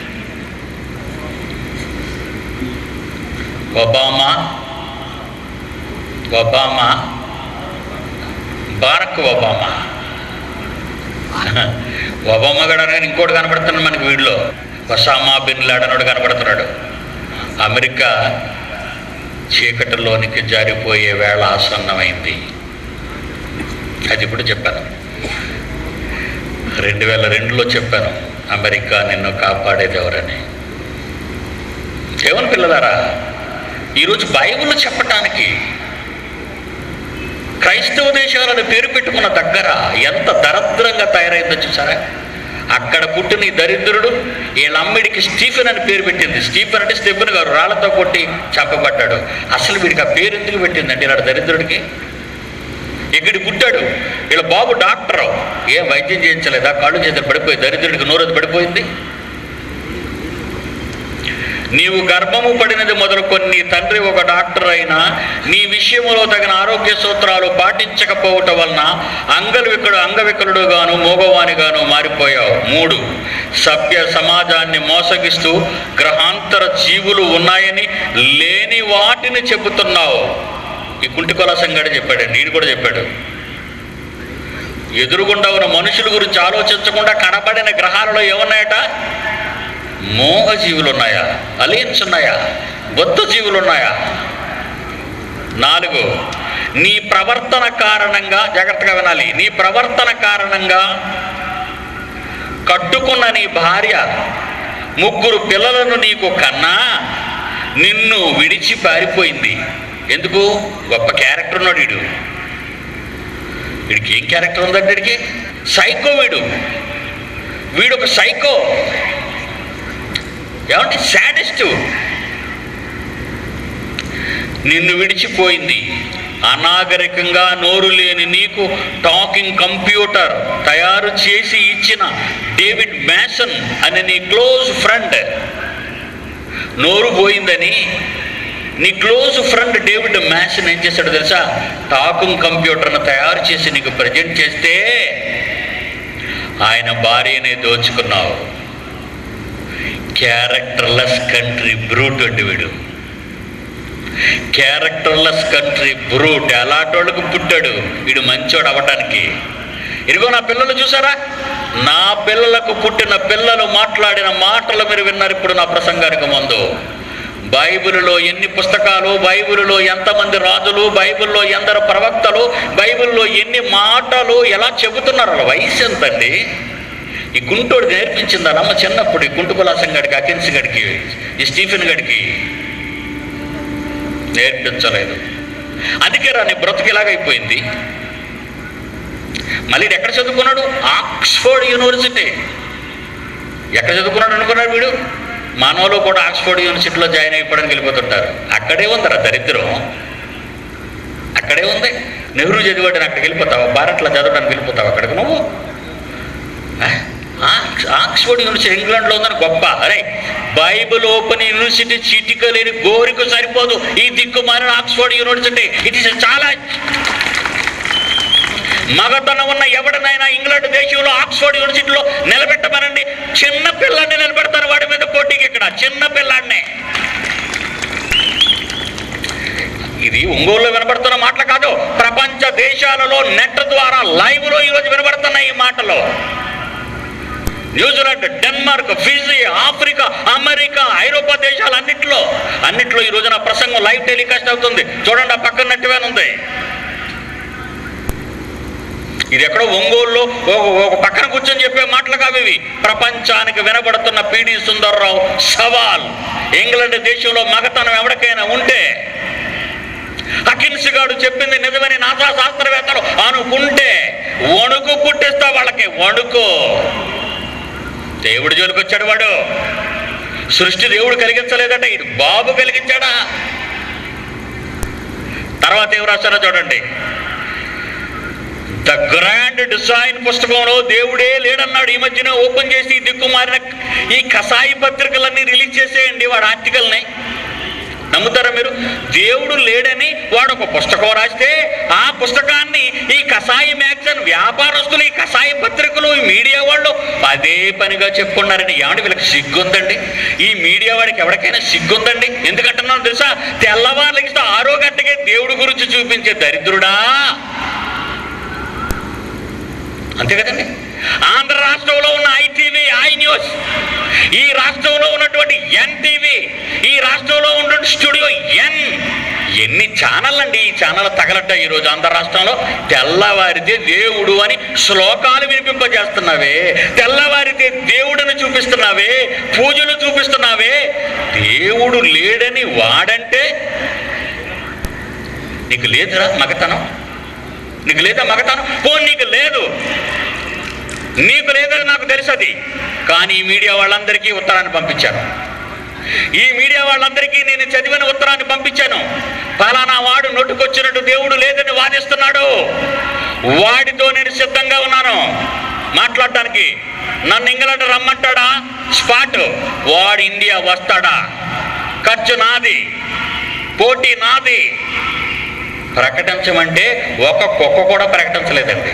Obama Obama Barack Obama Obama గడ ఇంకోటి కనబడుతున్నాడు మనకి వీడిలో ఒసామా బిన్ లాడనోడు కనబడుతున్నాడు అమెరికా చీకటిలోనికి జారిపోయే వేళ ఆసన్నమైంది అది ఇప్పుడు చెప్పాను రెండు వేల రెండులో చెప్పాను అమెరికా నిన్ను కాపాడేది ఎవరని ఏమని పిల్లలారా ఈరోజు బైబిల్ చెప్పటానికి క్రైస్తవ దేశాలను పేరు పెట్టుకున్న దగ్గర ఎంత దరిద్రంగా తయారైందో చూసారా అక్కడ పుట్టిన ఈ దరిద్రుడు వీళ్ళ అమ్మిడికి స్టీఫెన్ అని పేరు పెట్టింది స్టీఫెన్ అంటే స్టెఫెన్ గారు రాళ్లతో కొట్టి చంపబడ్డాడు అసలు వీడికి ఆ పేరు ఎందుకు పెట్టిందండి ఇలాంటి దరిద్రుడికి ఇక్కడికి పుట్టాడు వీళ్ళ బాబు డాక్టర్ ఏం వైద్యం చేయించలేదా కాళ్ళు చేతులు పడిపోయి దరిద్రుడికి నోరది పడిపోయింది నీవు గర్భము పడినది మొదలుకొని నీ తండ్రి ఒక డాక్టర్ అయినా నీ విషయంలో తగిన ఆరోగ్య సూత్రాలు పాటించకపోవటం వలన అంగవికుడు అంగవికలుడు గాను మూగవానిగాను మారిపోయావు మూడు సభ్య సమాజాన్ని మోసగిస్తూ గ్రహాంతర జీవులు ఉన్నాయని లేని వాటిని చెబుతున్నావు ఈ కుంటికొల సంగడి చెప్పాడు నేను కూడా చెప్పాడు ఎదురుగుండా ఉన్న మనుషుల గురించి ఆలోచించకుండా కనబడిన గ్రహాలలో ఏమున్నాయట మోహ జీవులు ఉన్నాయా అలియన్స్ ఉన్నాయా బొత్త జీవులు ఉన్నాయా నాలుగు నీ ప్రవర్తన కారణంగా జాగ్రత్తగా వినాలి నీ ప్రవర్తన కారణంగా కట్టుకున్న నీ భార్య ముగ్గురు పిల్లలను నీకు కన్నా నిన్ను విడిచి పారిపోయింది ఎందుకు గొప్ప క్యారెక్టర్ ఉన్నాడు వీడు వీడికి ఏం క్యారెక్టర్ ఉందండి వీడికి సైకో వీడు వీడు ఒక సైకో ఏమంటే సాడెస్ట్ నిన్ను విడిచిపోయింది అనాగరికంగా నోరు లేని నీకు టాకింగ్ కంప్యూటర్ తయారు చేసి ఇచ్చిన డేవిడ్ మ్యాసన్ అనే నీ క్లోజ్ ఫ్రెండ్ నోరు పోయిందని నీ క్లోజ్ ఫ్రెండ్ డేవిడ్ మ్యాసన్ ఏం చేశాడో తెలుసా టాకింగ్ కంప్యూటర్ను తయారు చేసి నీకు ప్రజెంట్ చేస్తే ఆయన భార్యనే దోచుకున్నావు క్యారెక్టర్లెస్ కంట్రీ బ్రూట్ అండి వీడు క్యారెక్టర్లెస్ కంట్రీ బ్రూట్ ఎలాంటోళ్ళకు పుట్టాడు వీడు మంచోడు అవ్వటానికి ఇదిగో నా పిల్లలు చూసారా నా పిల్లలకు పుట్టిన పిల్లలు మాట్లాడిన మాటలు మీరు విన్నారు ఇప్పుడు నా ప్రసంగానికి ముందు బైబిల్లో ఎన్ని పుస్తకాలు బైబిల్లో ఎంతమంది రాజులు బైబిల్లో ఎందరు ప్రవక్తలు బైబిల్లో ఎన్ని మాటలు ఎలా చెబుతున్నారు వాళ్ళ వయసు ఎంతండి ఈ గుంటోడు నేర్పించింది అమ్మ చిన్నప్పుడు ఈ గుంటుకులాసం గడికి అకిన్స్ గడికి ఈ స్టీఫెన్ గడికి నేర్పించలేదు అందుకే రా నీ బ్రతుకు ఇలాగైపోయింది మళ్ళీ ఈడు ఎక్కడ చదువుకున్నాడు ఆక్స్ఫర్డ్ యూనివర్సిటీ ఎక్కడ చదువుకున్నాడు అనుకున్నాడు వీడు మనోళ్ళు కూడా ఆక్స్ఫర్డ్ యూనివర్సిటీలో జాయిన్ అయిపోవడానికి వెళ్ళిపోతుంటారు అక్కడే ఉందరా దరిద్రం అక్కడే ఉంది నెహ్రూ చదివాడు అక్కడికి వెళ్ళిపోతావా భారత్లో చదవడానికి వెళ్ళిపోతావు అక్కడికి నువ్వు ఆ? ఆక్స్- ఆక్స్ఫర్డ్ యూనివర్సిటీ ఇంగ్లాండ్లో ఉందని గొప్ప అరే బైబిల్ ఓపెన్ యూనివర్సిటీ చిటిక లేని గోరికి సరిపోదు ఈ దిక్కుమాలిన ఆక్స్ఫర్డ్ యూనివర్సిటీ ఇట్ ఇస్ చాలా మగతనం ఉన్న ఎవడనైనా ఇంగ్లాండ్ దేశంలో ఆక్స్ఫర్డ్ యూనివర్సిటీలో నిలబెట్టమనండి చిన్న పిల్లాన్ని నిలబెడతారు వాడి మీద పోటీకి ఇక్కడ చిన్న పిల్లాడినే ఇది ఒంగోలులో వినబడుతున్న మాటలు కాదు ప్రపంచ దేశాలలో నెట్ ద్వారా లైవ్లో ఈరోజు వినబడుతున్నాయి ఈ మాటలు New Zealand Denmark Fiji Africa America ఐరోపా దేశాలు అన్నిట్లో అన్నిట్లో ఈ రోజున ప్రసంగం లైవ్ టెలికాస్ట్ అవుతుంది చూడండి ఆ పక్కన నెట్టివేన్ ఉంది ఇది ఎక్కడో ఒంగోలులో ఒక- ఒక పక్కన కూర్చొని చెప్పే మాటలు కావు ఇవి ప్రపంచానికి వినబడుతున్న పిడి సుందర్రావు సవాల్ ఇంగ్లాండ్ దేశంలో మగతనం ఎవరికైనా ఉంటే హకిన్స్ గాడు చెప్పింది నిజమని నాసా శాస్త్రవేత్తలు అనుకుంటే వణుకు పుట్టిస్తా వాళ్ళకి వణుకు దేవుడి జోలికి వచ్చాడు వాడు సృష్టి దేవుడు కలిగించలేదట ఇది బాబు కలిగించాడా తర్వాత ఏం రాశారో చూడండి ద గ్రాండ్ డిజైన్ పుస్తకంలో దేవుడే లేడన్నాడు ఈ మధ్యన ఓపెన్ చేసి ఈ దిక్కుమారిన ఈ కసాయి పత్రికలన్నీ రిలీజ్ చేసేయండి వాడు ఆర్టికల్ని నమ్ముతారా మీరు దేవుడు లేడని వాడు ఒక పుస్తకం రాస్తే ఆ పుస్తకాన్ని ఈ కసాయి మ్యాగజైన్ వ్యాపారస్తులు ఈ కసాయి పత్రికలు ఈ మీడియా వాళ్ళు అదే పనిగా చెప్పుకున్నారని ఏమంటే వీళ్ళకి సిగ్గుందండి ఈ మీడియా వాడికి ఎవరికైనా సిగ్గుందండి ఎందుకంటున్నాను తెలుసా తెల్లవారులకి ఆరో గంటకే దేవుడి గురించి చూపించే దరిద్రుడా అంతే కదండి ఆంధ్ర రాష్ట్రంలో ఉన్న ఐటీవీ ఐ న్యూస్ ఈ రాష్ట్రంలో ఉన్నటువంటి ఎన్టీవీ ఈ రాష్ట్రంలో ఉన్నటువంటి స్టూడియో ఎన్ ఎన్ని ఛానల్ అండి ఈ ఛానల్ తగలట ఈరోజు ఆంధ్ర రాష్ట్రంలో తెల్లవారితే దేవుడు అని శ్లోకాలు వినిపింపజేస్తున్నావే తెల్లవారితే దేవుడిని చూపిస్తున్నావే పూజలు చూపిస్తున్నావే దేవుడు లేడని వాడంటే నీకు లేదురా మగతనం నీకు లేదా మగతనం పో నీకు లేదు నీకు లేదని నాకు తెలుసు అది కానీ ఈ మీడియా వాళ్ళందరికీ ఉత్తరాన్ని పంపించాను ఈ మీడియా వాళ్ళందరికీ నేను చదివిన ఉత్తరాన్ని పంపించాను ఫలానా వాడు నొట్టుకొచ్చినట్టు దేవుడు లేదని వాదిస్తున్నాడు వాడితో నేను సిద్ధంగా ఉన్నాను మాట్లాడటానికి నన్ను ఇంగ్లాండ్ రమ్మంటాడా స్పాట్ వాడు ఇండియా వస్తాడా ఖర్చు నాది పోటీ నాది ప్రకటించమంటే ఒక కుక్క కూడా ప్రకటించలేదండి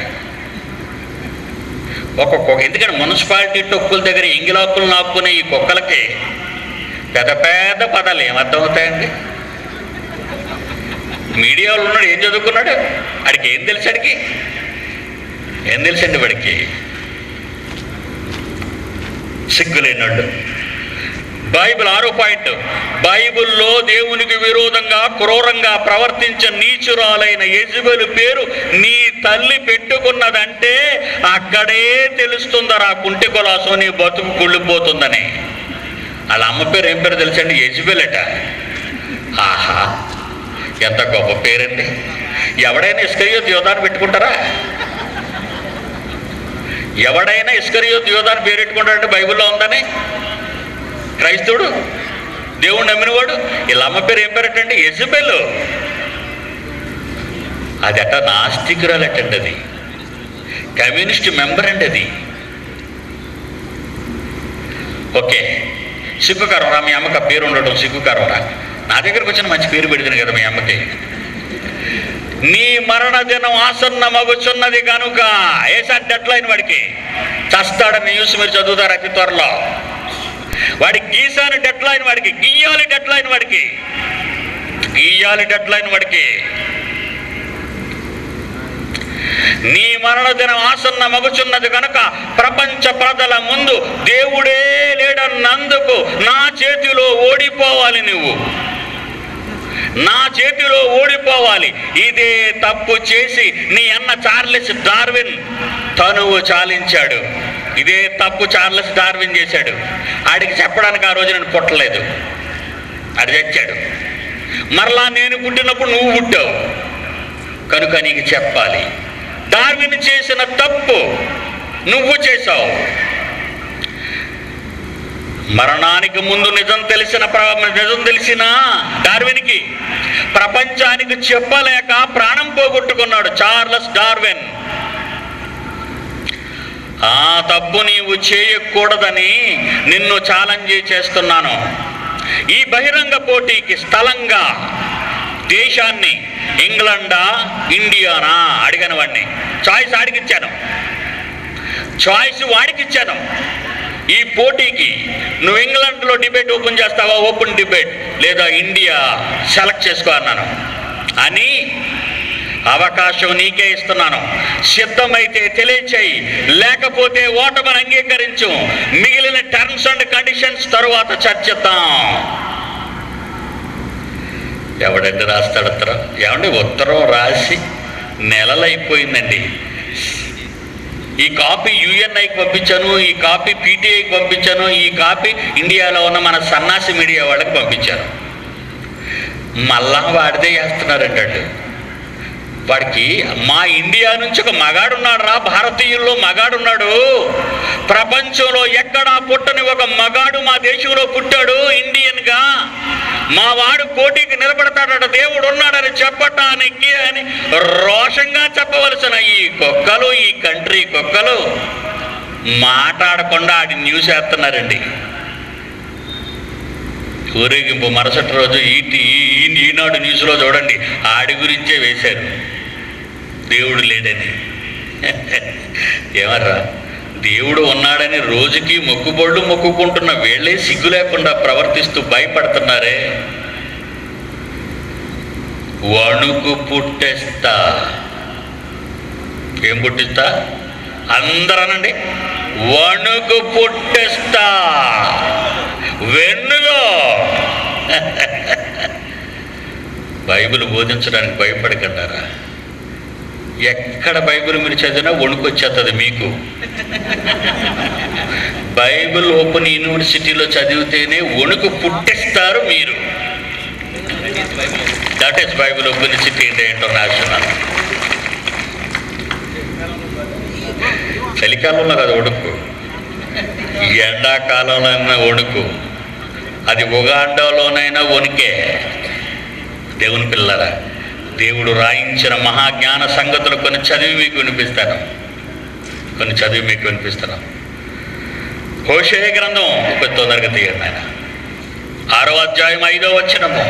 ఒక కుక్క ఎందుకంటే మున్సిపాలిటీ టొక్కుల దగ్గర ఇంగిలాకులు నాక్కునే ఈ కుక్కలకి పెద్ద పెద్ద పదాలు ఏమర్థమవుతాయండి మీడియాలో ఉన్నాడు ఏం చదువుకున్నాడు ఆడికి ఏం తెలుసు ఆడికి ఏం తెలుసండి వాడికి సిగ్గులేనాడు బైబిల్ ఆరో పాయింట్ బైబిల్లో దేవునికి విరోధంగా క్రూరంగా ప్రవర్తించే నీచురాలైన యజబెలు పేరు నీ తల్లి పెట్టుకున్నదంటే అక్కడే తెలుస్తుందరా కుంటి కొలాసం నీ బతుకు కుళ్ళిపోతుందని వాళ్ళ అమ్మ పేరు ఏం పేరు తెలుసండి యజబెలట ఆహా ఎంత గొప్ప పేరండి ఎవడైనా ఇస్కరియోత్ యోధాన్ని పెట్టుకుంటారా ఎవడైనా ఇస్కరియోత్ యోధాన్ని పేరు పెట్టుకుంటాడంటే బైబిల్లో ఉందని క్రైస్తవుడు దేవుడు నమ్మినవాడు వీళ్ళ అమ్మ పేరు ఏం పేరటండి యజబెల్ అది అట నాస్తికురాలటండి అది కమ్యూనిస్ట్ మెంబర్ అండి అది ఓకే సిగ్గుకరవరా మీ అమ్మకి ఆ పేరు ఉండటం సిగ్గుకరవరా నా దగ్గరకు వచ్చిన మంచి పేరు పెడుతుంది కదా మీ అమ్మకి నీ మరణ దినం ఆసన్నమగుచున్నది కనుక ఏసా డెడ్ లైన్ వాడికి చస్తాడని న్యూస్ మీరు చదువుతారు అతి త్వరలో వాడి గీసాని డెడ్ లైన్ వాడికి గీయాలి డెడ్ లైన్ వాడికి గీయాలి డెడ్ లైన్ వాడికి నీ మరణ దినం ఆసన్న మగుచున్నది కనుక ప్రపంచ ప్రజల ముందు దేవుడే లేడన్నందుకు నా చేతిలో ఓడిపోవాలి నువ్వు నా చేతిలో ఓడిపోవాలి ఇదే తప్పు చేసి నీ అన్న చార్లెస్ డార్విన్ తనువు చాలించాడు ఇదే తప్పు చార్లెస్ డార్విన్ చేశాడు ఆడికి చెప్పడానికి ఆ రోజు నేను పుట్టలేదు ఆడు చచ్చాడు మరలా నేను పుట్టినప్పుడు నువ్వు పుట్టావు కనుక నీకు చెప్పాలి డార్విన్ చేసిన తప్పు నువ్వు చేశావు మరణానికి ముందు నిజం తెలిసిన ప్ర- నిజం తెలిసిన డార్విన్కి ప్రపంచానికి చెప్పలేక ప్రాణం పోగొట్టుకున్నాడు చార్లెస్ డార్విన్ ఆ తప్పు నీవు చేయకూడదని నిన్ను ఛాలెంజ్ చేస్తున్నాను ఈ బహిరంగ పోటీకి స్థలంగా దేశాన్ని ఇంగ్లండా ఇండియానా అడిగిన వాడిని చాయిస్ ఆడికిచ్చాను చాయిస్ వాడికిచ్చాను ఈ పోటీకి నువ్వు ఇంగ్లాండ్లో డిబేట్ ఓపెన్ చేస్తావా ఓపెన్ డిబేట్ లేదా ఇండియా సెలెక్ట్ చేసుకో అన్నాను అని అవకాశం నీకే ఇస్తున్నాను సిద్ధమైతే తెలియచేయి లేకపోతే ఓటమిని అంగీకరించు మిగిలిన టర్మ్స్ అండ్ కండిషన్స్ తరువాత చర్చిద్దాం ఎవడండి రాస్తాడు ఉత్తరం ఏమండి ఉత్తరం రాసి నెలలైపోయిందండి ఈ కాపీ యుఎన్ఐకి పంపించాను ఈ కాపీ పీటీఐకి పంపించాను ఈ కాపీ ఇండియాలో ఉన్న మన సన్నాసి మీడియా వాళ్ళకి పంపించాను మళ్ళా వాడిదే వేస్తున్నారంటే వాడికి మా ఇండియా నుంచి ఒక మగాడున్నాడు రా భారతీయుల్లో మగాడున్నాడు ప్రపంచంలో ఎక్కడా పుట్టని ఒక మగాడు మా దేశంలో పుట్టాడు ఇండియన్గా మా వాడు పోటీకి నిలబడతాడట దేవుడు ఉన్నాడని చెప్పటానికి అని రోషంగా చెప్పవలసిన ఈ కుక్కలు ఈ కంట్రీ కుక్కలు మాట్లాడకుండా ఆడి న్యూస్ వేస్తున్నారండి ఊరేగింపు మరుసటి రోజు ఈటి ఈ- ఈనాడు న్యూస్లో చూడండి ఆడి గురించే వేశారు దేవుడు లేడని ఏమర్రా దేవుడు ఉన్నాడని రోజుకి మొక్కుబళ్ళు మొక్కుకుంటున్న వీళ్ళే సిగ్గు లేకుండా ప్రవర్తిస్తూ భయపడుతున్నారే వణుకు పుట్టేస్తా ఏం పుట్టిస్తా అందరనండి వణుకు పుట్టేస్తా వెన్నులో బైబిల్ బోధించడానికి భయపడకండారా ఎక్కడ బైబిల్ మీరు చదివినా వణుకు వచ్చేస్తుంది మీకు బైబిల్ ఓపెన్ యూనివర్సిటీలో చదివితేనే వణుకు పుట్టిస్తారు మీరు that is Bible Open University India International చలికాలంలో కదా వణుకు ఎండాకాలంలో వణుకు అది ఉగాండలోనైనా వణుకే దేవుని పిల్లరా దేవుడు రాయించిన మహాజ్ఞాన సంగతులు కొన్ని చదివి మీకు వినిపిస్తాను కొన్ని చదివి మీకు వినిపిస్తాను హోషే గ్రంథం ఒక తొందరగా తీయండి ఆయన ఆరో అధ్యాయం ఐదో వచ్చినము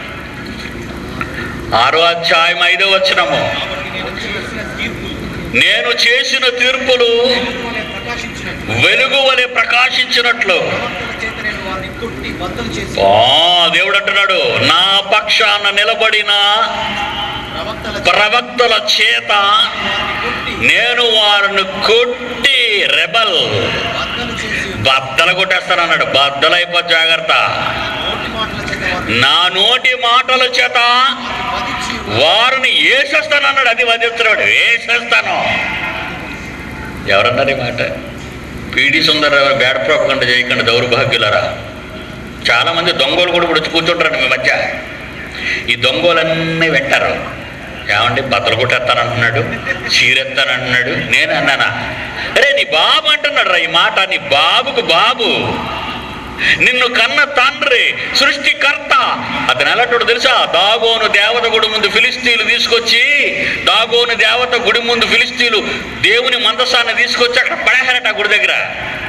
ఆరో అధ్యాయం ఐదో వచ్చినము కాబట్టి నేను చేసిన నేను చేసిన తీర్పులు తీర్పులు వెలుగు వలె ప్రకాశించినట్లు వెలుగు వలె ప్రకాశించినట్లు ప్రవక్తల చేత నేను వారిని కొట్టి బద్దలు చేసి ఆ దేవుడు అంటున్నాడు నా పక్షాన నిలబడిన ప్రవక్తల చేత ప్రవక్తల చేత వారిని కొట్టి నేను వారిని కొట్టి రెబల్ బద్దలు చేసి బద్దలు కొట్టేస్తానన్నాడు బద్దలైపో జాగ్రత్త నోటి మాటల చేత వారిని నా నోటి మాటల చేత వధించి వారిని వేసేస్తానన్నాడు అది వధిస్తున్నాడు వేసేస్తాను ఎవరన్నారు ఈ మాట పీడి సుందర బ్యాడ్ ప్రోపకండ చేయకుండా దౌర్భాగ్యులరా చాలామంది దొంగలు కూడా ఇప్పుడు వచ్చి కూర్చుంటారండి మీ మధ్య ఈ దొంగలన్నీ వెంటారు ఏమండి బద్దలు కొట్టేస్తానంటున్నాడు చీరెత్తానంటున్నాడు నేను అన్నానా అరే నీ బాబు అంటున్నాడు రా ఈ మాట నీ బాబుకు బాబు నిన్ను కన్న తండ్రి సృష్టికర్త అతను ఎలాంటి తెలుసా దాగోను దేవత గుడి ముందు ఫిలిస్తీన్లు తీసుకొచ్చి దాగోను దేవత గుడి ముందు ఫిలిస్తీన్లు దేవుని మందసాన్ని తీసుకొచ్చి అక్కడ పడేశారట ఆ గుడి దగ్గర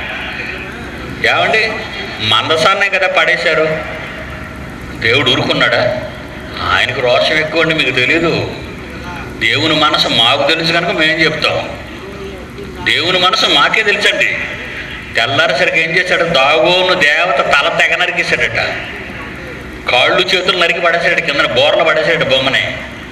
ఏమండి మందసాన్నే కదా పడేశారు దేవుడు ఊరుకున్నాడా ఆయనకు రోషం ఎక్కువ అండి మీకు తెలీదు దేవుని మనసు మాకు తెలుసు కనుక మేము చెప్తాం దేవుని మనసు మాకే తెలుసండి తెల్లారేసరికి ఏం చేశాడు దాగోను దేవత తల తెగ నరికేశాడట కాళ్ళు చేతులు నరికి పడేసాడు కింద బోర్ల పడేసాడు బొమ్మని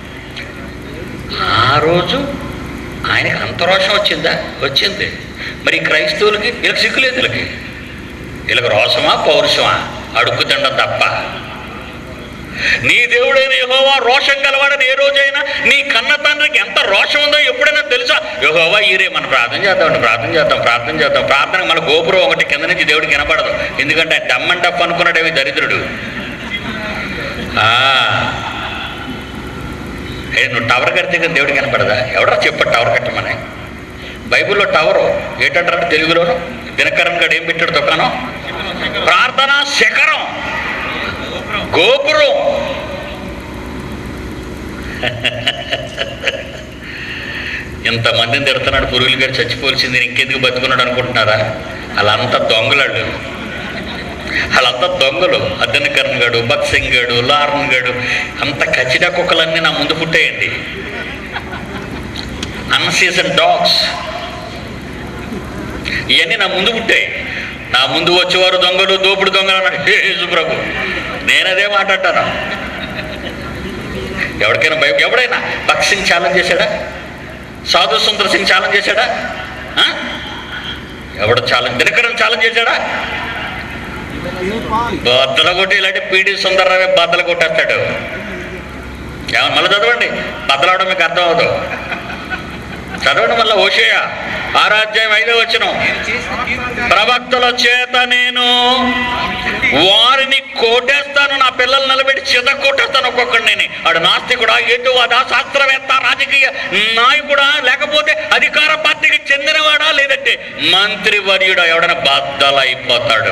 ఆ రోజు ఆయనకి అంత రోషం వచ్చిందా వచ్చింది మరి ఈ క్రైస్తవులకి వీళ్ళకి సిగ్గులేదు వీళ్ళకి వీళ్ళకి రోషమా పౌరుషమా అడుక్కు తినడం తప్ప నీ దేవుడైన యెహోవా రోషం గలవాడని ఏ రోజైనా నీ కన్న తండ్రికి ఎంత రోషం ఉందో ఎప్పుడైనా తెలుసా యెహోవా ఈరే మనం ప్రార్థన చేద్దాం ప్రార్థన చేద్దాం ప్రార్థన చేద్దాం ప్రార్థన మన గోపురం ఒకటి కింద నుంచి దేవుడికి వినపడదు ఎందుకంటే ఆయన డమ్ అండ్ డఫ్ అనుకున్నాడేవి దరిద్రుడు ఆ. ఏ నువ్వు టవర్ కడితే కానీ దేవుడికి కనపడదా ఎవడరా చెప్పాడు టవర్ కట్టమని బైబిల్లో టవరు ఏంటంటారు తెలుగులోను దినకరణ్ గడు ఏం పెట్టాడు దుకాణం ప్రార్థన శిఖరం గోపురం ఇంతమందిని తిడుతున్నాడు పురుగులు గారు చచ్చిపోల్సింది ఇంకెందుకు బతుకున్నాడు అనుకుంటున్నారా వాళ్ళంతా దొంగలాళ్ళు వాళ్ళంతా దొంగలు అద్దెనకరణ్ గడు బక్సింగ్ గడు లారన్ గడు అంత కచ్చిడ కుక్కలన్నీ నా ముందు పుట్టాయండి అన్సీజన్ డాగ్స్ ఇవన్నీ నా ముందు పుట్టాయి నా ముందు వచ్చేవారు దొంగలు దోపుడు దొంగలు అన్నాడు హే యేసు ప్రభు నేనదే మాట్లాడతాను ఎవరికైనా భయం ఎవడైనా బక్సింగ్ ఛాలెంజ్ చేశాడా సాధు సుందర్ సింగ్ ఛాలెంజ్ చేశాడా ఆ? ఎవడు ఛాలెంజ్ దినకరన్ ఛాలెంజ్ చేశాడా బద్దలు కొట్టి ఇలాంటి పీడి సుందరరావే బద్దలు కొట్టేస్తాడు ఏమన్నా మళ్ళీ చదవండి బద్దలవడం మీకు అర్థం అవదు చదవండి మళ్ళీ ఓషేయ ఆరాధ్యాయం ఐదో వచ్చిన నేను చేసిన తీర్పులు ప్రవక్తల చేత నేను వారిని కొట్టేస్తాను కొడతాను నా పిల్లలు నిలబెట్టి చిత కొట్టేస్తాను ఒక్కొక్కడిని ఆడు నాస్తికుడా ఎటువాడా శాస్త్రవేత్త రాజకీయ నాయకుడా లేకపోతే అధికార పార్టీకి చెందినవాడా లేదంటే మంత్రి వర్యుడా ఎవడైనా బద్దలైపోతాడు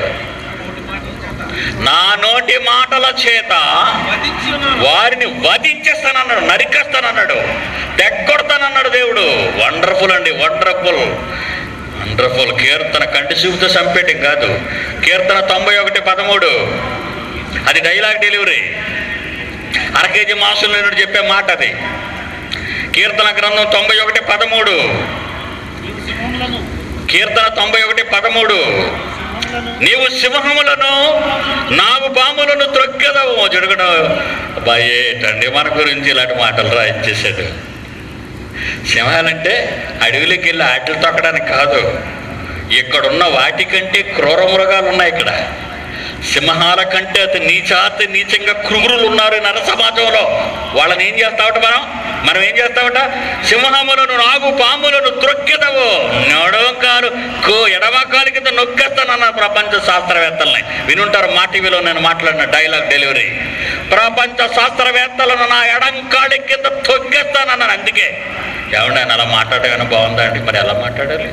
నా నోటి మాటల చేత వధించి ఉన్నాను. వారిని వధించేస్తానన్నాడు నరికేస్తానన్నాడు తెగ్గొడతానన్నాడు దేవుడు వండర్ఫుల్ అండి వండర్ఫుల్ వండర్ఫుల్ కీర్తన కంటి చూపుతో చంపేయటం కాదు కీర్తన తొంభై ఒకటి పదమూడు అది డైలాగ్ డెలివరీ అర కేజీ మాంసం లేనుడు చెప్పే మాట అది కీర్తన గ్రంథం తొంభై ఒకటి పదమూడు నీవు సింహములను, కీర్తన తొంభై ఒకటి పదమూడు సింహములను నీవు సింహములను నాగు పాములను త్రొక్కెదవు జుడుగడు భయేటండి మన గురించి ఇలాంటి మాటలు రాయించేశాడు సింహాలంటే అడవిలోకి వెళ్ళి ఆటలు తొక్కడానికి కాదు ఇక్కడున్న వాటికంటే క్రూర మృగాలు ఉన్నాయి ఇక్కడ సింహాల కంటే అతి నీచాతి నీచంగా క్రూరులు ఉన్నారు ఈ నర సమాజంలో వాళ్ళని ఏం చేస్తావట మనం మనం ఏం చేస్తామట సింహములను నాగు పాములను త్రొక్కెదవు నడవకాలు కో ఎడమకాలు కింద నొక్కేస్తానన్న ప్రపంచ శాస్త్రవేత్తల్ని వినుంటారు మా టీవీలో నేను మాట్లాడిన డైలాగ్ డెలివరీ ప్రపంచ శాస్త్రవేత్తలను నా ఎడంకాడి కింద తొక్కేస్తానన్నాను అందుకే ఏమండి ఆయన అలా మాట్లాడేమైనా బాగుందా అండి మరి ఎలా మాట్లాడాలి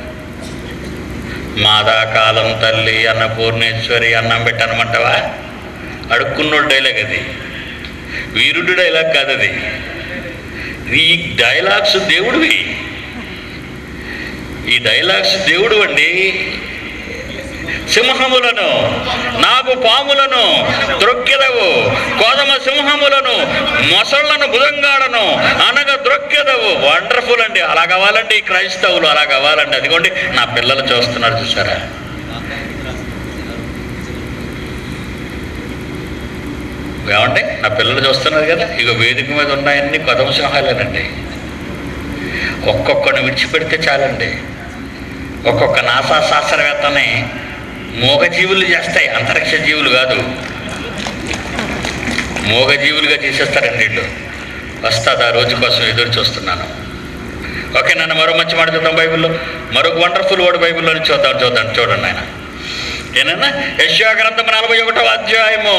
మాదాకాలం తల్లి అన్నపూర్ణేశ్వరి అన్నం పెట్టనమంటావా అడుక్కున్నోడు డైలాగ్ అది వీరుడు డైలాగ్ కాదు అది ఈ డైలాగ్స్ దేవుడివి ఈ డైలాగ్స్ దేవుడు అండి సింహములను నాగు పాములను ద్రొక్కెదవు కోదమ సింహములను మొసళ్లను భుజంగాడను అనగ ద్రొక్కెదవు వండర్ఫుల్ అండి అలా కావాలండి ఈ క్రైస్తవులు అలా కావాలండి అదిగోండి నా పిల్లలు చూస్తున్నారు చూసారా ఏమండి నా పిల్లలు చూస్తున్నారు కదా ఇక వేదిక మీద ఉన్నాయన్ని కొదమ సింహాలేనండి ఒక్కొక్కడిని విడిచిపెడితే చాలండి ఒక్కొక్క నాసా శాస్త్రవేత్తని మూగజీవులు చేస్తాయి అంతరిక్ష జీవులు కాదు మూగజీవులుగా చేసేస్తారండి వీళ్ళు వస్తుంది ఆ రోజు కోసం ఎదురు చూస్తున్నాను ఓకే నన్ను మరో మంచి మాట చూద్దాం బైబిల్లో మరొక వండర్ఫుల్ వర్డ్ బైబిల్లో నుంచి చూద్దాం చూద్దాం చూడండి ఆయన ఏనన్నా యశ్యా గ్రంథం నలభై ఒకటో అధ్యాయము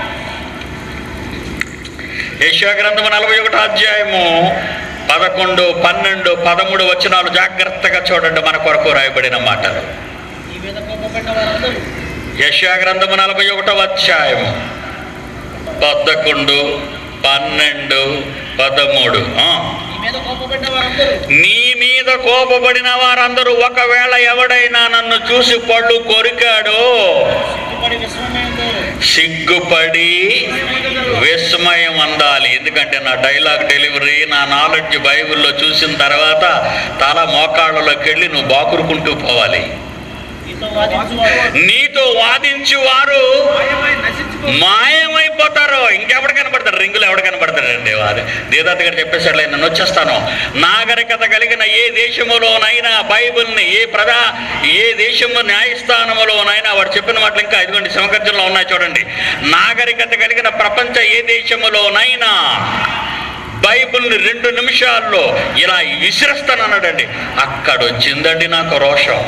యశ్యా గ్రంథం నలభై ఒకటో అధ్యాయము పదకొండు పన్నెండు పదమూడు వచనాలు జాగ్రత్తగా చూడండి మన కొరకు రాయబడిన మాటలు నీ మీద కోపపడ్డ వారందరూ యశ్యా గ్రంథము నలభై ఒకటవ అధ్యాయము పదకొండు పన్నెండు పదమూడు ఆ. నీ మీద కోపపడ్డ వారందరూ నీ మీద కోపపడిన వారందరూ ఒకవేళ ఎవడైనా నన్ను చూసి పళ్ళు కొరికాడో సిగ్గుపడి విశ్వమయంతో సిగ్గుపడి విస్మయం అందాలి ఎందుకంటే నా డైలాగ్ డెలివరీ నా నాలెడ్జ్ బైబిల్లో చూసిన తర్వాత తల మోకాళ్ళలోకి వెళ్ళి నువ్వు బాకురుకుంటూ పోవాలి నీతో వాదించువారు నీతో వాదించి వారు మాయమై నశించుకో మాయమైపోతారు ఇంకెవడు కనబడతారు రింగులు ఎవడు కనబడతాడండి వారు దేదాత గారు చెప్పేశాడు నేను వచ్చేస్తాను నాగరికత కలిగిన ఏ దేశములోనైనా బైబిల్ని ఏ ప్రజా ఏ దేశము న్యాయస్థానములోనైనా వాడు చెప్పిన మాటలు ఇంకా ఇదిగోండి శివగర్జనలో ఉన్నాయి చూడండి నాగరికత కలిగిన ప్రపంచ ఏ దేశములోనైనా బైబిల్ని రెండు నిమిషాల్లో ఇలా విసిరేస్తానన్నాడండి అక్కడ వచ్చిందండి నాకు రోషం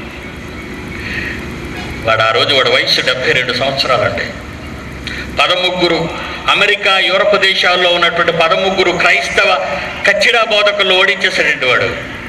వాడు ఆ రోజు వాడి వయసు డెబ్బై రెండు సంవత్సరాలండి పదముగ్గురు అమెరికా యూరప్ దేశాల్లో ఉన్నటువంటి పదముగ్గురు క్రైస్తవ కచ్చిడా బోధకులు ఓడించేశాడండి వాడు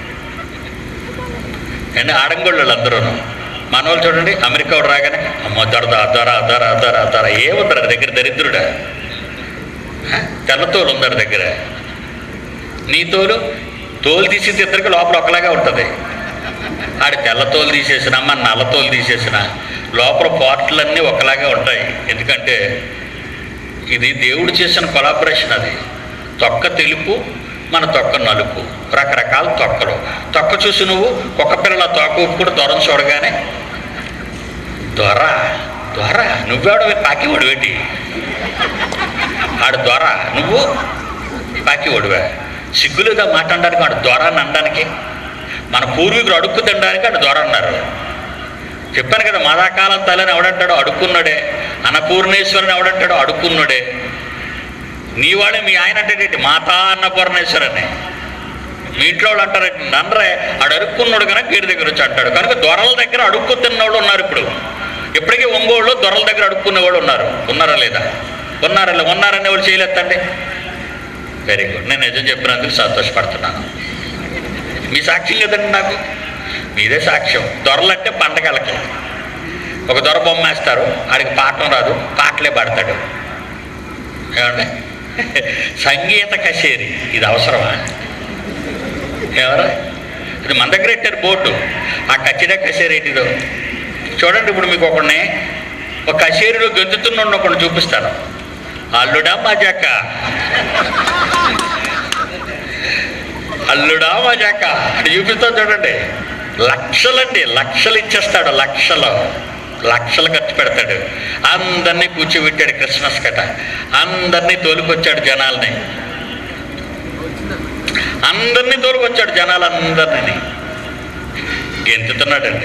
అండి ఆడంగోళ్ళు అందరూ మనవాళ్ళు చూడండి అమెరికా వాడు రాగానే అమ్మో దొరద దొర దొర దొర దొర ఏముందరు దగ్గర దరిద్రుడా హ? తెల్లతోలు ఉందరు దగ్గర నీ తోలు తోలు తీసింది ఇద్దరికి లోపల ఒకలాగా ఉంటుంది ఆడి తెల్లతోలు తీసేసిన మన నల్లతోలు తీసేసిన లోపల పార్ట్లన్నీ ఒకలాగే ఉంటాయి ఎందుకంటే ఇది దేవుడు చేసిన కొలాబరేషన్ అది తొక్క తెలుపు మన తొక్క నలుపు రకరకాల తొక్కలు తొక్క చూసి నువ్వు కుక్క పిల్లల తొక్క కూడా దొరం చూడగానే దొర దొర నువ్వెవడవి పాకివాడు ఏంటి ఆడు దొర నువ్వు పాకివాడువే సిగ్గులేదా మాట్లాడడానికి వాడు దొర అని అనడానికి మన పూర్వీకులు అడుక్కు తినడానికి ఆడు దొర అన్నారు చెప్పాను కదా మాదాకాలం తల్లిని ఎవడంటాడో అడుక్కున్నాడే అన్నపూర్ణేశ్వరుని ఎవడంటాడో అడుక్కున్నాడే నీవాడే మీ ఆయన అంటే మాతా అన్నపూర్ణేశ్వరని మీ ఇంట్లో వాళ్ళు అంటారంటే నన్నరే ఆడు అడుక్కున్నాడు కనుక గేడి దగ్గర వచ్చి అంటాడు కనుక దొరల దగ్గర అడుక్కు తిన్నోళ్ళు ఉన్నారు ఇప్పుడు ఇప్పటికీ ఒంగోళ్ళు దొరల దగ్గర అడుక్కునే వాళ్ళు ఉన్నారు ఉన్నారా లేదా ఉన్నారా లేదా ఉన్నారనే వాళ్ళు చేయలేదండి వెరీ గుడ్ నేను నిజం చెప్పినందుకు సంతోషపడుతున్నాను మీ సాక్ష్యం కదండి నాకు మీదే సాక్ష్యం దొరలంటే పండగలకి ఒక దొర బొమ్మ వేస్తారు ఆడికి పాఠం రాదు పాటలే పాడతాడు ఏమండి సంగీత కచేరి ఇది అవసరమా ఎవరు ఇది మన దగ్గర పెట్టారు బోర్డు ఆ కచేరీ కచేరీ ఏంటిదో చూడండి ఇప్పుడు మీకు ఒకడిని ఒక కచేరీలో గెంతుతున్న ఒకడిని చూపిస్తాను అల్లుడా మజాక అల్లుడా మజాక అని చూపిస్తాను చూడండి లక్షలండి లక్షలు ఇచ్చేస్తాడు లక్షలు లక్షలు ఖర్చు పెడతాడు అందరినీ కూర్చోబెట్టాడు క్రిస్మస్ కట అందరినీ తోలుకొచ్చాడు జనాల్ని అందరినీ తోలుకొచ్చాడు జనాలందరినీ గెంతుతున్నాడండి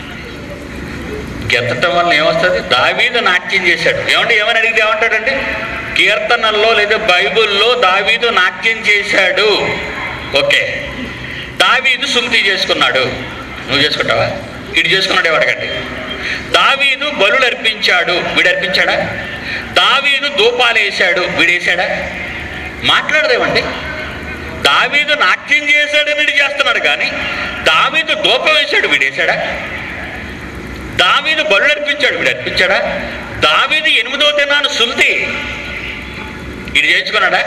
గెంతటం వల్ల ఏమొస్తుంది దావీదు నాట్యం చేశాడు ఏమంటే ఏమని అడిగితే ఏమంటాడండి కీర్తనల్లో లేదా బైబిల్లో దావీదు నాట్యం చేశాడు ఓకే దావీదు సుల్తీ చేసుకున్నాడు నువ్వు చేసుకుంటావా ఇటు చేసుకున్నాడు ఎవడకండి దావీదు బలులు అర్పించాడు వీడు అర్పించాడా దావీదు ధూపాలు వేశాడు వీడు వేసాడా మాట్లాడదేమండి దావీదు నాట్యం చేశాడని వీడు చేస్తున్నాడు కానీ దావీదు ధూపం వేశాడు వీడు వేసాడా దావీదు బలు అర్పించాడు వీడు అర్పించాడా దావీదు ఎనిమిదో దినాను సుల్తి ఇది చేయించుకున్నాడా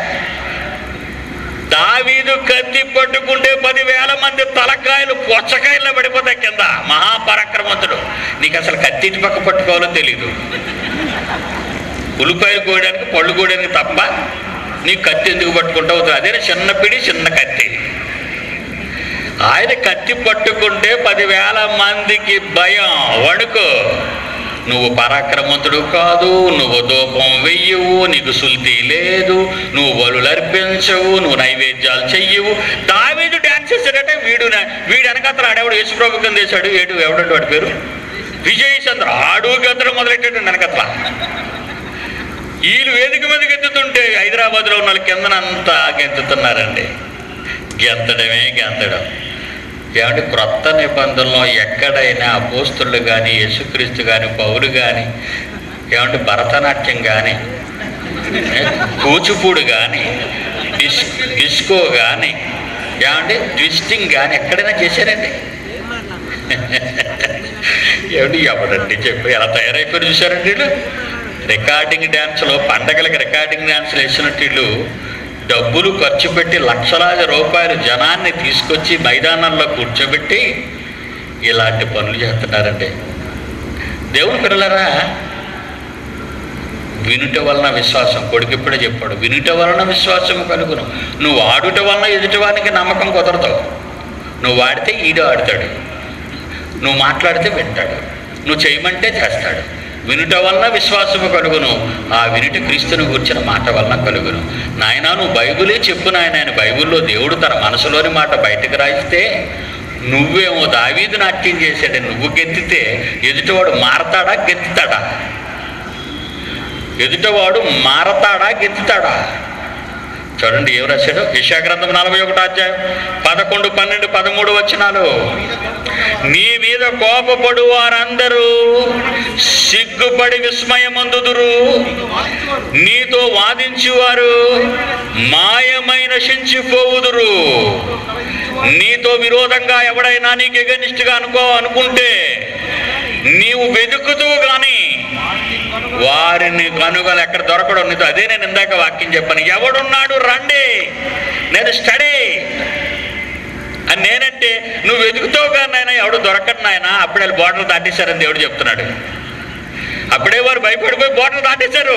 దావీదు కత్తి పట్టుకుంటే పదివేల మంది తలకాయలు పొచ్చకాయల్లో పడిపోతాయి కింద మహాపరాక్రమంతుడు నీకు అసలు కత్తి ఇటు పక్క పట్టుకోవాలో తెలీదు ఉల్లిపాయలు కోయడానికి పళ్ళు కోయడానికి తప్ప నీ కత్తి ఎందుకు పట్టుకుంటావు అదే చిన్న పిడి చిన్న కత్తి ఆయన కత్తి పట్టుకుంటే పదివేల మందికి భయం వణుకు నువ్వు పరాక్రమంతుడు కాదు నువ్వు దూపం వెయ్యవు నీకు సుల్తి లేదు నువ్వు బలులు అర్పించవు నువ్వు నైవేద్యాలు చెయ్యవు దావీదు డ్యాన్స్ చేశాడట వీడు నా- వీడు వెనకత్ర ఆడేవాడు యేసుప్రభు కింద వేశాడు ఏడు ఎవడంటే వాడి పేరు విజయ్ చంద్ర ఆడు గెత్తడం మొదలెట్టాడు వెనకత్ర వీళ్ళు వేదిక మీద గెత్తుతుంటే హైదరాబాద్లో ఉన్న వాళ్ళు కిందనంతా గెంతుతున్నారండి గెంతడమే గెంతడం ఏమంటే క్రొత్త నిబంధనలో ఎక్కడైనా అపోస్తులు కానీ యేసుక్రీస్తు కానీ పౌలు కానీ ఏమంటే భరతనాట్యం కానీ కూచిపూడి కానీ డిస్ డిస్కో కానీ ఏమంటే ట్విస్టింగ్ కానీ ఎక్కడైనా చేశారండి ఏమిటి ఎవడండి చెప్పి ఎలా తయారైపోయి చూశారండి వీళ్ళు రికార్డింగ్ డ్యాన్స్లో పండగలకి రికార్డింగ్ డ్యాన్స్లు వేసినట్టు వీళ్ళు డబ్బులు ఖర్చు పెట్టి లక్షలాది రూపాయలు జనాన్ని తీసుకొచ్చి మైదానాల్లో కూర్చోబెట్టి ఇలాంటి పనులు చేస్తున్నారండి దేవుని పిల్లలరా వినుట వలన విశ్వాసం కొడుకు ఇప్పుడే చెప్పాడు వినుట వలన విశ్వాసం కలుగును నువ్వు ఆడుట వలన ఎదుటివానికి నమ్మకం కుదరతావు నువ్వు ఆడితే ఈడు ఆడతాడు నువ్వు మాట్లాడితే వింటాడు నువ్వు చేయమంటే చేస్తాడు వినుట వలన విశ్వాసము కలుగును ఆ వినుట క్రీస్తుని గురించిన మాట వలన కలుగును నాయన నువ్వు బైబిలే చెప్పు నాయన ఆయన బైబిల్లో దేవుడు తన మనసులోని మాట బయటకు రాయిస్తే నువ్వేమో దావీదు నాట్యం చేశాడు నువ్వు గెత్తితే ఎదుటివాడు మారతాడా గెత్తుతాడా ఎదుటివాడు మారతాడా గెత్తుతాడా చూడండి ఏం రాశాడు యశాగ్రంథం నలభై ఒకటో అధ్యాయం పదకొండు పన్నెండు పదమూడు వచనాలు నీ మీద కోపపడు వారందరూ సిగ్గుపడి విస్మయమందుదురు నీతో వాదించువారు మాయమై నశించిపోవుదురు నీతో విరోధంగా ఎవడైనా నీకు ఎగనిస్ట్గా అనుకో అనుకుంటే నీవు వెతుకుతూ గాని వారిని కనుగొని ఎక్కడ దొరకడం నీతో అదే నేను ఇందాక వాక్యం చెప్పాను ఎవడున్నాడు రండి నేను స్టడీ అని నేనంటే నువ్వు వెతుకుతావు కానీ నాయన ఎవడు దొరకడు నాయన అప్పుడే వాళ్ళు బోర్డర్ దాటేశారని దేవుడు చెప్తున్నాడు అప్పుడే వారు భయపడిపోయి బోర్డర్ దాటేశారు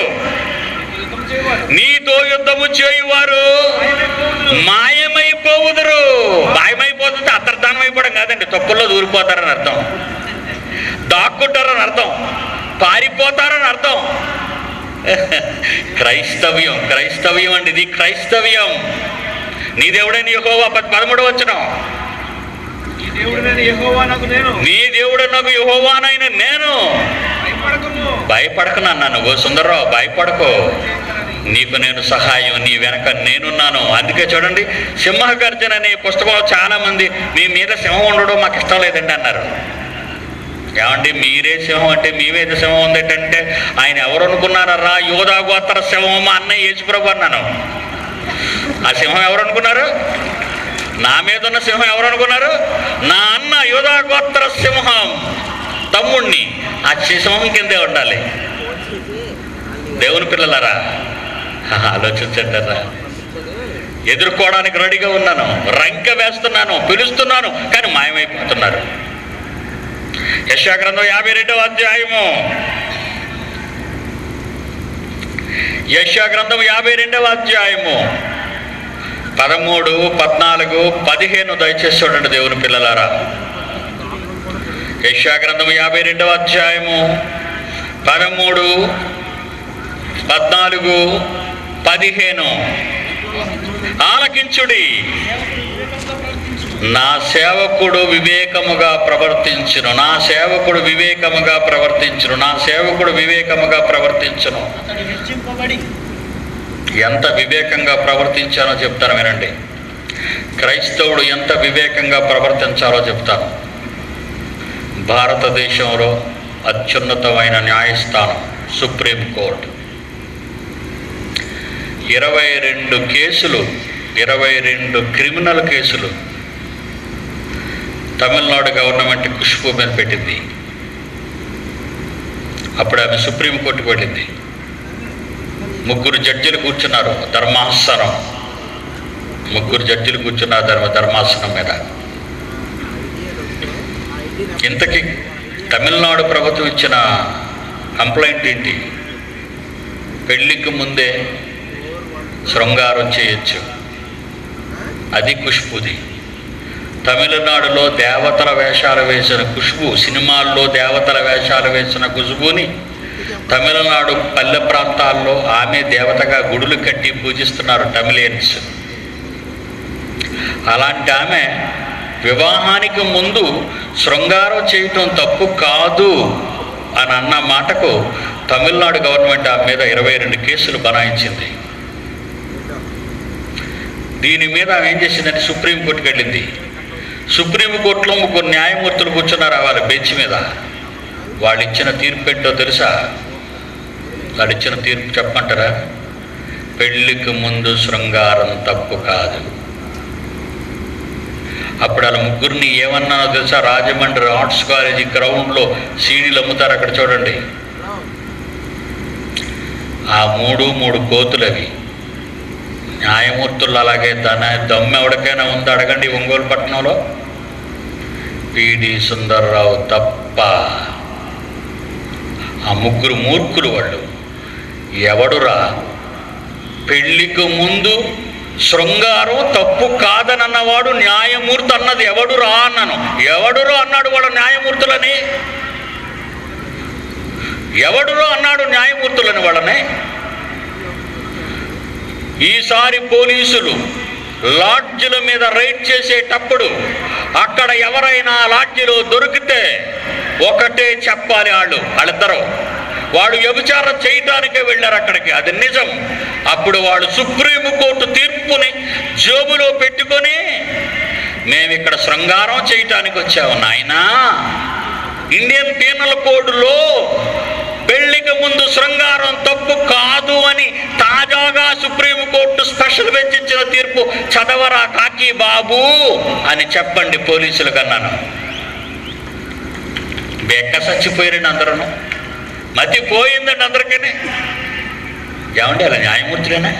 నీతో యుద్ధము చేయువారు మాయమైపోవుదురు మాయమైపోతుంటే అంతర్ధానం అయిపోవడం కాదండి తొక్కుల్లో దూరిపోతారని అర్థం దాక్కుంటారని అర్థం పారిపోతారని అర్థం క్రైస్తవ్యం క్రైస్తవ్యం అండి ఇది క్రైస్తవ్యం నీ దేవుడైన యెహోవా పద్ పదమూడు వచ్చిన ఈ దేవుడు నేను యెహోవా నాకు నేను నీ దేవుడు నాకు యహోవానైన నేను భయపడకము భయపడకు నాన్న నువ్వు సుందరరావు భయపడకు నీకు నేను సహాయం నీ వెనక నేనున్నాను అందుకే చూడండి సింహగర్జన అనే పుస్తకంలో చాలా మంది మీ మీద సింహం ఉండడం మాకు ఇష్టం లేదండి అన్నారు ఏమండి మీరే సింహం అంటే మీ మీద సింహం ఉందేటంటే ఆయన ఎవరు అనుకున్నారా యోధా గోత్ర సింహం మా అన్నయ్య యేసుప్రభు అన్నాను ఆ సింహం ఎవరు అనుకున్నారు నా మీద ఉన్న సింహం ఎవరు అనుకున్నారు నా అన్న యోధా గోత్ర సింహం తమ్ముణ్ణి ఆ సింహం కిందే ఉండాలి దేవుని పిల్లలారా ఆలోచించండిరా ఎదుర్కోవడానికి రెడీగా ఉన్నాను రంక వేస్తున్నాను పిలుస్తున్నాను కానీ మాయమైపోతున్నారు యశాగ్రంథం యాభై రెండవ అధ్యాయము యశాగ్రంథం యాభై రెండవ అధ్యాయము పదమూడు పద్నాలుగు పదిహేను దయచేసి చూడండి దేవుని పిల్లలారా యశాగ్రంథం యాభై రెండవ అధ్యాయము పదమూడు పద్నాలుగు పదిహేను ఆలకించుడి నా సేవకుడు వివేకముగా ప్రవర్తించును నా సేవకుడు వివేకముగా ప్రవర్తించును నా సేవకుడు వివేకముగా ప్రవర్తించును అతడు హెచ్చింపబడి ఎంత వివేకంగా ప్రవర్తించానో చెప్తాను వినండి క్రైస్తవుడు ఎంత వివేకంగా ప్రవర్తించాలో చెప్తాను భారతదేశంలో అత్యున్నతమైన న్యాయస్థానం సుప్రీం కోర్టు ఇరవై రెండు కేసులు ఇరవై రెండు క్రిమినల్ కేసులు తమిళనాడు గవర్నమెంట్ ఖుష్బు మీద పెట్టింది అప్పుడు ఆమె సుప్రీంకోర్టుకు వెళ్ళింది ముగ్గురు జడ్జిలు కూర్చున్నారు ధర్మాసనం ముగ్గురు జడ్జిలు కూర్చున్నారు ధర్మ ధర్మాసనం మీద ఇంతకీ తమిళనాడు ప్రభుత్వం ఇచ్చిన కంప్లైంట్ ఏంటి పెళ్ళికి ముందే శృంగారం చేయొచ్చు అది ఖుష్బుది తమిళనాడులో దేవతల వేషాలు వేసిన ఖుష్బు సినిమాల్లో దేవతల వేషాలు వేసిన ఖుష్బుని తమిళనాడు పల్లె ప్రాంతాల్లో ఆమె దేవతగా గుడులు కట్టి పూజిస్తున్నారు తమిళియన్స్ అలాంటి ఆమె వివాహానికి ముందు శృంగారం చేయటం తప్పు కాదు అని అన్న మాటకు తమిళనాడు గవర్నమెంట్ ఆమె మీద ఇరవై రెండు కేసులు బనాయించింది దీని మీద ఆమె ఏం చేసిందంటే సుప్రీంకోర్టుకి వెళ్ళింది సుప్రీంకోర్టులో ముగ్గురు న్యాయమూర్తులు కూర్చున్నారు వాళ్ళ బెంచ్ మీద వాళ్ళు ఇచ్చిన తీర్పు ఏంటో తెలుసా వాళ్ళు ఇచ్చిన తీర్పు చెప్పమంటారా పెళ్ళికి ముందు శృంగారం తప్పు కాదు అప్పుడు వాళ్ళ ముగ్గురిని ఏమన్నానో తెలుసా రాజమండ్రి ఆర్ట్స్ కాలేజీ గ్రౌండ్లో సీడీలు అమ్ముతారు అక్కడ చూడండి ఆ మూడు మూడు కోతులు అవి న్యాయమూర్తులు అలాగే దాని దమ్ము ఎవరికైనా ఉందో అడగండి ఒంగోలు పట్టణంలో పిడి సుందర్రావు తప్ప ఆ ముగ్గురు మూర్ఖులు వాళ్ళు ఎవడురా పెళ్ళికి ముందు శృంగారం తప్పు కాదనన్నవాడు న్యాయమూర్తి అన్నది ఎవడురా అన్నాను ఎవడురా అన్నాడు వాడు న్యాయమూర్తులని ఎవడురా అన్నాడు న్యాయమూర్తులని వాళ్ళని ఈసారి పోలీసులు లాడ్జిల మీద రైడ్ చేసేటప్పుడు అక్కడ ఎవరైనా లాడ్జిలో దొరికితే ఒకటే చెప్పాలి వాళ్ళు వాళ్ళిద్దరూ వాడు వ్యభిచారం చేయటానికే వెళ్ళారు అక్కడికి అది నిజం అప్పుడు వాడు సుప్రీంకోర్టు తీర్పుని జోబులో పెట్టుకొని మేము ఇక్కడ శృంగారం చేయటానికి వచ్చాము నాయనా ఇండియన్ పీనల్ కోడ్లో పెళ్లికి ముందు శృంగారం తప్పు కాదు అని తాజాగా సుప్రీంకోర్టు స్పెషల్ బెంచ్ ఇచ్చిన తీర్పు చదవరా కాకి బాబు అని చెప్పండి పోలీసులకు అన్నాను బెక్క చచ్చిపోయారండి అందరూ మతి పోయిందండి అందరికీ ఏమండి అలా న్యాయమూర్తులేనా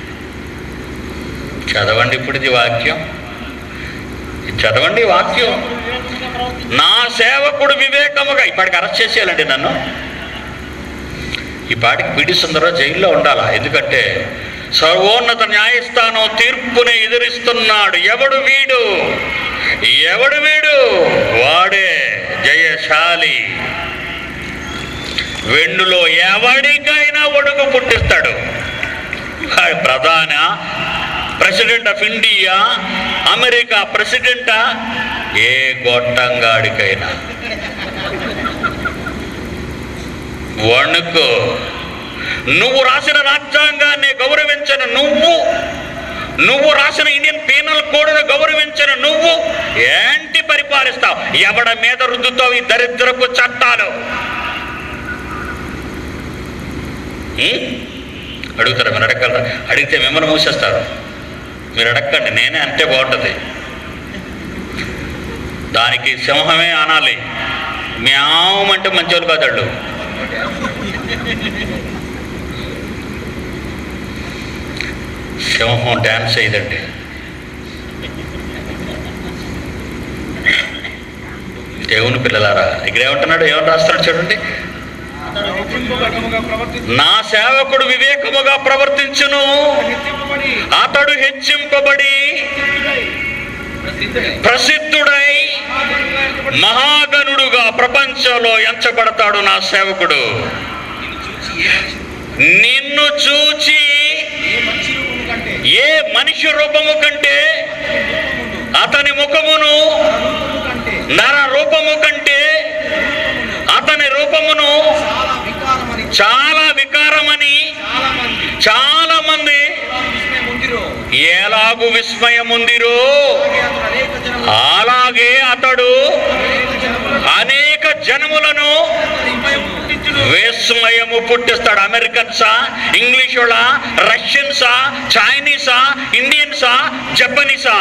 చదవండి ఇప్పుడు ఇది వాక్యం ఇది చదవండి ఈ వాక్యం వివేకంగా ప్రవర్తించు. నా సేవకుడు వివేకముగా ఇప్పటికి అరెస్ట్ చేసేయాలండి నన్ను ఈ పాటికి పిడి సుందరరావు జైల్లో ఉండాలా ఎందుకంటే సర్వోన్నత న్యాయస్థానం తీర్పుని ఎదిరిస్తున్నాడు ఎవడు వీడు ఎవడు వీడు వాడే జయశాలి వెన్నులో ఎవడికైనా ఒడుగు పుట్టిస్తాడు ఆ ప్రధాన ప్రెసిడెంట్ ఆఫ్ ఇండియా అమెరికా ప్రెసిడెంటా ఏ గొట్టంగాడికైనా వణుకు నువ్వు రాసిన రాజ్యాంగాన్ని గౌరవించను నువ్వు నువ్వు రాసిన ఇండియన్ పీనల్ కోడ్ను గౌరవించిన నువ్వు ఏంటి పరిపాలిస్తావు ఎవడ మీద రుద్దుతావు ఈ దరిద్రపు చట్టాలు ఉం? అడుగుతారా మీరు అడగలరా అడిగితే మిమ్మల్ని మూసేస్తారు మీరు అడగండి నేనే అంటే బాగుంటుంది దానికి సింహమే అనాలి మ్యామ్ అంటే మంచోళ్ళు కాదాళ్ళు సింహం డ్యాన్స్ అయ్యిందండి దేవుని పిల్లలారా ఇక్కడ ఏమంటున్నాడు ఏమని రాస్తున్నాడు చూడండి అతడు హెచ్చింపబడముగా ప్రవర్తించు నా సేవకుడు వివేకముగా ప్రవర్తించును హెచ్చింపబడి అతడు హెచ్చింపబడి ప్రసిద్ధుడై ప్రసిద్ధుడై మహాగణుడుగా ఎంచబడి మహాగణుడుగా ప్రపంచంలో ఎంచబడతాడు నా సేవకుడు నిన్ను చూచి ఏ మనిషి నిన్ను చూచి ఏ మనిషి రూపము కంటే ఏ మనిషి రూపము కంటే రూపముండు అతని ముఖమును రూపము కంటే నర రూపము కంటే అతని రూపమును చాలా వికారమని చాలా వికారమని చాలా మంది చాలా మంది విస్మయముందిరో ఎలాగు విస్మయముందిరో అలాగే అతడు అనేక జనములను అలాగే అతడు అనేక జనములను అనేక జనములను విస్మయము పుట్టించును. విస్మయము పుట్టిస్తాడు అమెరికన్సా ఇంగ్లీషోళా రష్యన్సా చైనీసా ఇండియన్సా జపనీసా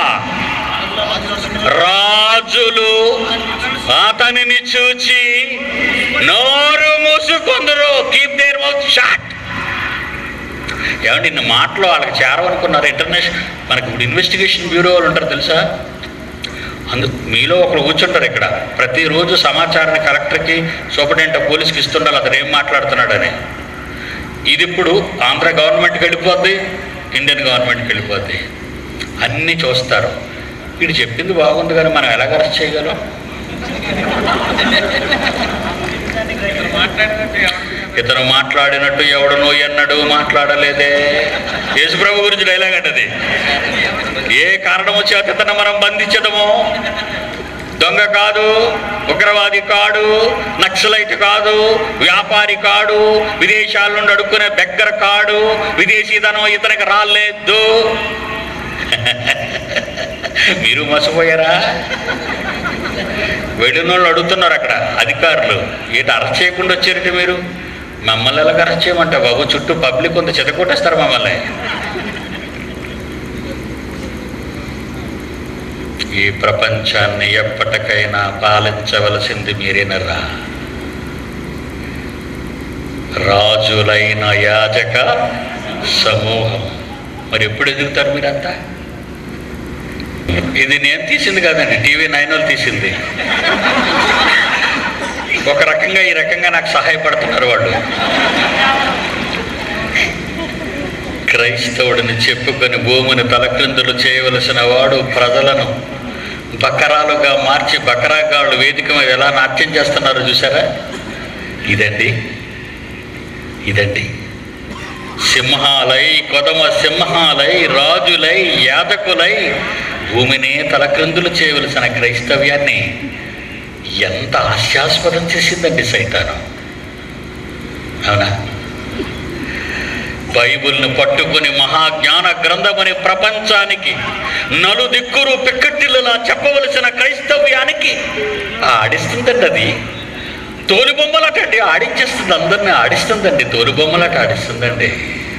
రాజులు అతనిని చూచి నోరు మూసుకుందరు కీప్ దేర్ మౌత్ షాట్ ఏమండి ఇన్ని మాటలు వాళ్ళకి చేరవనుకున్నారు ఇంటర్నేషనల్ మనకి ఇప్పుడు ఇన్వెస్టిగేషన్ బ్యూరో వాళ్ళు ఉంటారు తెలుసా అందు మీలో ఒకరు కూర్చుంటారు ఇక్కడ ప్రతిరోజు సమాచారాన్ని కలెక్టర్కి సూపరింటెండెంట్ ఆఫ్ పోలీస్కి ఇస్తుండాలి అతను ఏం మాట్లాడుతున్నాడని ఇది ఇప్పుడు ఆంధ్ర గవర్నమెంట్కి వెళ్ళిపోద్ది ఇండియన్ గవర్నమెంట్కి వెళ్ళిపోద్ది అన్నీ చూస్తారు వీడు చెప్పింది బాగుంది కానీ మనం ఎలా అరెస్ట్ చేయగలం ఇక్కడ మాట్లాడినట్టు ఎవరు ఇతను మాట్లాడినట్టు ఎవడనో ఎన్నడూ మాట్లాడలేదే యేసుప్రభు గురించి డైలాగ్ అంటది ఏ కారణము చేత ఇతను మనం బంధించడము దొంగ కాదు ఉగ్రవాది కాడు నక్సలైట్ కాదు వ్యాపారి కాడు విదేశాల నుండి అడుక్కునే బెగ్గర కాడు విదేశీధనం ఇతనికి రాలేదు మీరు మోసపోయారా వెళ్ళిన వాళ్ళు అడుగుతున్నారు అక్కడ అధికారులు ఏంటి అరెస్ట్ చేయకుండా వచ్చారంటే మీరు మమ్మల్ని ఎలాగ అరెస్ట్ చేయమంట బాబు చుట్టూ పబ్లిక్ ఉంది చెదకొట్టేస్తారు మమ్మల్ని ఈ ప్రపంచాన్ని ఎప్పటికైనా పాలించవలసింది మీరేనరా రాజులైన యాజక సమూహం మరి ఎప్పుడు ఎదుగుతారు మీరంతా ఇది నేను తీసింది కాదండి టీవీ నైన్ వాళ్ళు తీసింది ఒక రకంగా ఈ రకంగా నాకు సహాయపడుతున్నారు వాళ్ళు క్రైస్తవుడిని చెప్పుకొని భూమిని తలక్రిందులు చేయవలసిన వాడు ప్రజలను బకరాలుగా మార్చి బకరాగాళ్ళు వేదిక మీద ఎలా నాట్యం చేస్తున్నారో చూసారా ఇదండి ఇదండి సింహాలై కొదమ సింహాలై రాజులై యాదకులై భూమిని తలక్రిందులు చేయవలసిన క్రైస్తవ్యాన్ని ఎంత హాస్యాస్పదం చేసిందండి సైతానం అవునా బైబిల్ను పట్టుకుని మహాజ్ఞాన గ్రంథమని ప్రపంచానికి నలుదిక్కురు పిక్కటిల్లలా చెప్పవలసిన క్రైస్తవ్యానికి ఆడిస్తుందండి అది తోలుబొమ్మలట అండి ఆడించేస్తుంది అందరిని ఆడిస్తుందండి తోలుబొమ్మలట ఆడిస్తుందండి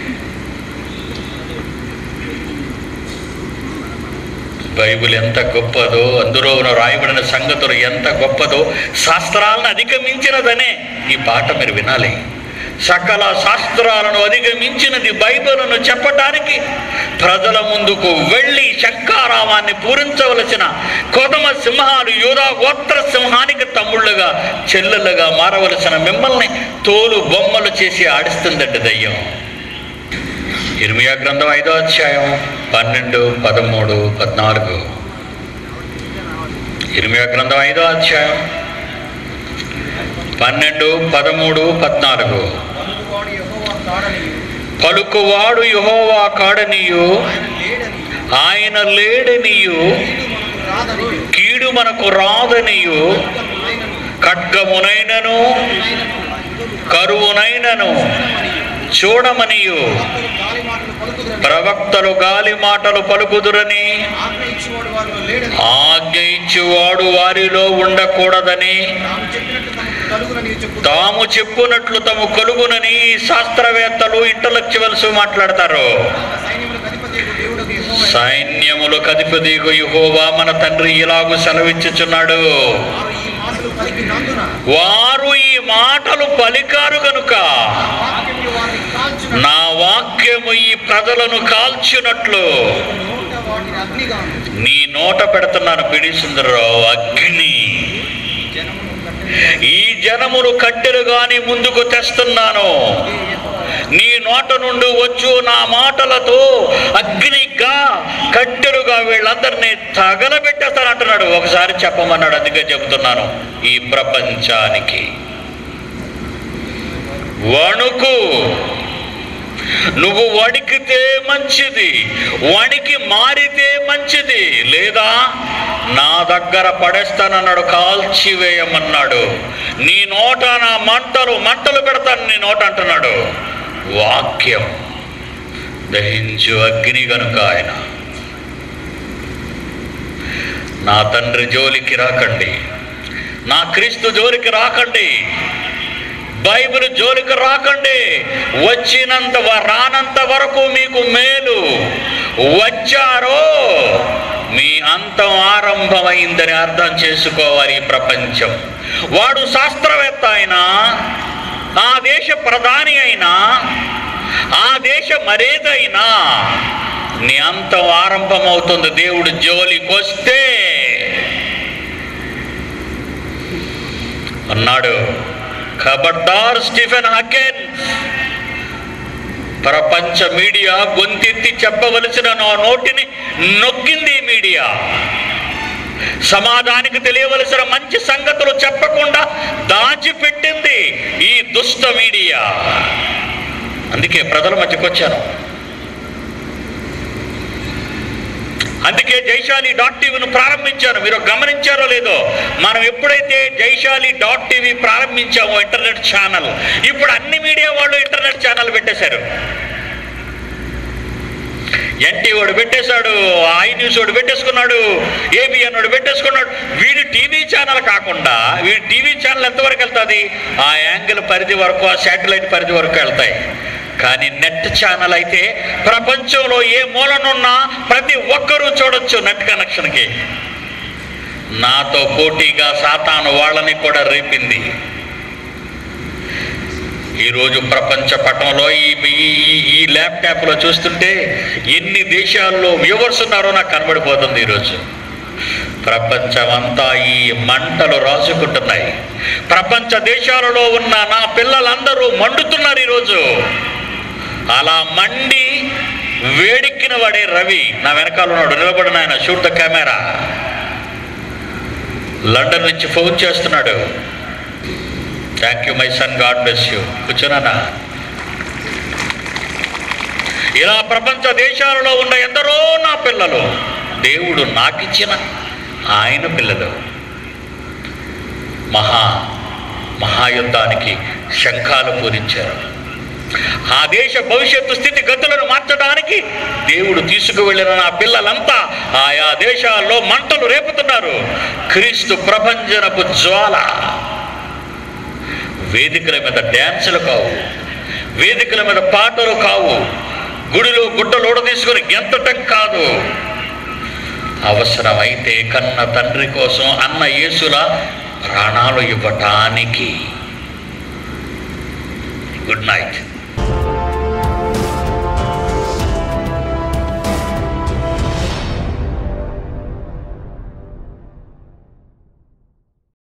బైబిల్ ఎంత గొప్పదో అందులో ఉన్న రాయబడిన సంగతులు ఎంత గొప్పదో శాస్త్రాలను అధిగమించినదనే ఈ పాట మీరు వినాలి సకల శాస్త్రాలను అధిగమించినది బైబిల్ను చెప్పటానికి ప్రజల ముందుకు వెళ్ళి శంకారామాన్ని పూరించవలసిన కొదమ సింహాలు యోధా గోత్ర సింహానికి తమ్ముళ్ళుగా చెల్లెళ్ళుగా మారవలసిన మిమ్మల్ని తోలు బొమ్మలు చేసి ఆడిస్తుందండి దయ్యం ఇర్మియా గ్రంథం ఐదో అధ్యాయం పన్నెండు పదమూడు పద్నాలుగు ఇర్మియా గ్రంథం ఐదో అధ్యాయం పన్నెండు పదమూడు పద్నాలుగు పలుకువాడు యెహోవా కాడనియు, పలుకువాడు యహోవా కాడనియు ఆయన లేడనియు, ఆయన లేడనియు కీడు మనకు రాదనియు, కీడు మనకు రాదనియు ఖడ్గమునైనను, ఖడ్గమునైనను కరువునైనను చూడమనియు భక్తులు గాలి మాటలు పలుకుదురని ప్రవక్తలు గాలి మాటలు పలుకుదురని ఆజ్ఞ ఇచ్చేవాడు వారిలో లేడని ఆజ్ఞ ఇచ్చువాడు వారిలో ఉండకూడదని తాము చెప్పినట్టు తమకు కలుగునని చెప్పు తాము చెప్పునట్లు తమ కలుగునని శాస్త్రవేత్తలు ఇంటలెక్చువల్స్ మాట్లాడతారు సైన్యములకు అధిపతి దేవుడు యెహోవా సైన్యములకు అధిపతి యెహోవా మన తండ్రి ఇలాగు సెలవిచ్చుచున్నాడు వారు ఈ మాటలు పలికినందున వారు ఈ మాటలు పలికారు గనుక వాక్యములు వారిని కాల్చున నా వాక్యము ఈ ప్రజలను కాల్చినట్లు నోట వాటిని అగ్నిగా నీ నోట పెడుతున్నాను పిడి సుందరరావు అగ్ని జనమును కట్టెలుగా ఈ జనములు కట్టెలుగాని ముందుకు తెస్తున్నాను నీ నోట నుండి వచ్చు నా మాటలతో అగ్నిగా కట్టెలుగా వీళ్ళందరినీ తగలబెట్టేస్తాను అంటున్నాడు ఒకసారి చెప్పమన్నాడు అందుకే చెబుతున్నాను ఈ ప్రపంచానికి వణుకు నువ్వు వణికితే మంచిది వణికి మారితే మంచిది లేదా నా దగ్గర పడేస్తానన్నాడు కాల్చివేయమన్నాడు నీ నోట నా మంటలు మంటలు పెడతాను నీ నోట అంటున్నాడు వాక్యం దహించు అగ్ని గనుక ఆయన నా తండ్రి జోలికి రాకండి నా క్రీస్తు జోలికి రాకండి బైబిల్ జోలికి రాకండి వచ్చినంత వ- రానంత వరకు మీకు మేలు వచ్చారో మీ అంతం ఆరంభమైందని అర్థం చేసుకోవాలి ఈ ప్రపంచం వాడు శాస్త్రవేత్త అయినా ఆ దేశ ప్రధాని అయినా ఆ దేశ మరేదైనా నీ అంతం ఆరంభమవుతుంది దేవుడు జోలికి వస్తే అన్నాడు ఖబర్దార్ స్టీఫెన్ హకెన్ ప్రపంచ మీడియా గొంతెత్తి చెప్పవలసిన నా నోటిని నొక్కింది ఈ మీడియా సమాజానికి తెలియవలసిన మంచి సంగతులు చెప్పకుండా దాచిపెట్టింది ఈ దుష్ట మీడియా అందుకే ప్రజల మధ్యకు వచ్చాను అందుకే జైశాలి డాట్ టీవీను ప్రారంభించాను మీరు గమనించారో లేదో మనం ఎప్పుడైతే జైశాలి డాట్ టీవీ ప్రారంభించామో ఇంటర్నెట్ ఛానల్ ఇప్పుడు అన్ని మీడియా వాళ్ళు ఇంటర్నెట్ ఛానల్ పెట్టేశారు ఎన్టీ వాడు పెట్టేశాడు ఐ న్యూస్ వాడు పెట్టేసుకున్నాడు ఏబిఎన్ వాడు పెట్టేసుకున్నాడు వీడి టీవీ ఛానల్ కాకుండా వీడి టీవీ ఛానల్ ఎంతవరకు వెళ్తుంది ఆ యాంగిల్ పరిధి వరకు ఆ శాటిలైట్ పరిధి వరకు వెళ్తాయి కానీ నెట్ ఛానల్ అయితే ప్రపంచంలో ఏ మూలనున్నా ప్రతి ఒక్కరూ చూడొచ్చు నెట్ కనెక్షన్కి నాతో పోటీగా సాతాను వాళ్ళని కూడా రేపింది ఈరోజు ప్రపంచ పటంలో ఈ ఈ- ఈ ల్యాప్టాప్లో చూస్తుంటే ఎన్ని దేశాల్లో వ్యూవర్స్ ఉన్నారో నాకు కనబడిపోతుంది ఈరోజు ప్రపంచమంతా ఈ మంటలు రాసుకుంటున్నాయి ప్రపంచ దేశాలలో ఉన్న నా పిల్లలందరూ మండుతున్నారు ఈరోజు అలా మండి వేడెక్కిన వాడే రవి నా వెనకాల ఉన్నాడు నిలబడిన ఆయన షూట్ ద కెమెరా లండన్ నుంచి ఫోన్ చేస్తున్నాడు thank you my son God bless you కూర్చున్నానా ఇలా ప్రపంచ దేశాలలో ఉన్న ఎందరో నా పిల్లలు దేవుడు నాకిచ్చిన ఆయన పిల్లలు మహా మహాయుద్ధానికి శంఖాలు పూరించారు ఆ దేశ భవిష్యత్తు స్థితి గతులను మార్చడానికి దేవుడు తీసుకువెళ్ళిన నా పిల్లలంతా ఆయా దేశాల్లో మంటలు రేపుతున్నారు క్రీస్తు ప్రభంజనపు జ్వాల వేదికల మీద డ్యాన్సులు కావు వేదికల మీద పాటలు కావు గుడిలో గుడ్డలోడ తీసుకుని గెంతటం కాదు అవసరమైతే కన్న తండ్రి కోసం అన్న యేసుల ప్రాణాలు ఇవ్వటానికి గుడ్ నైట్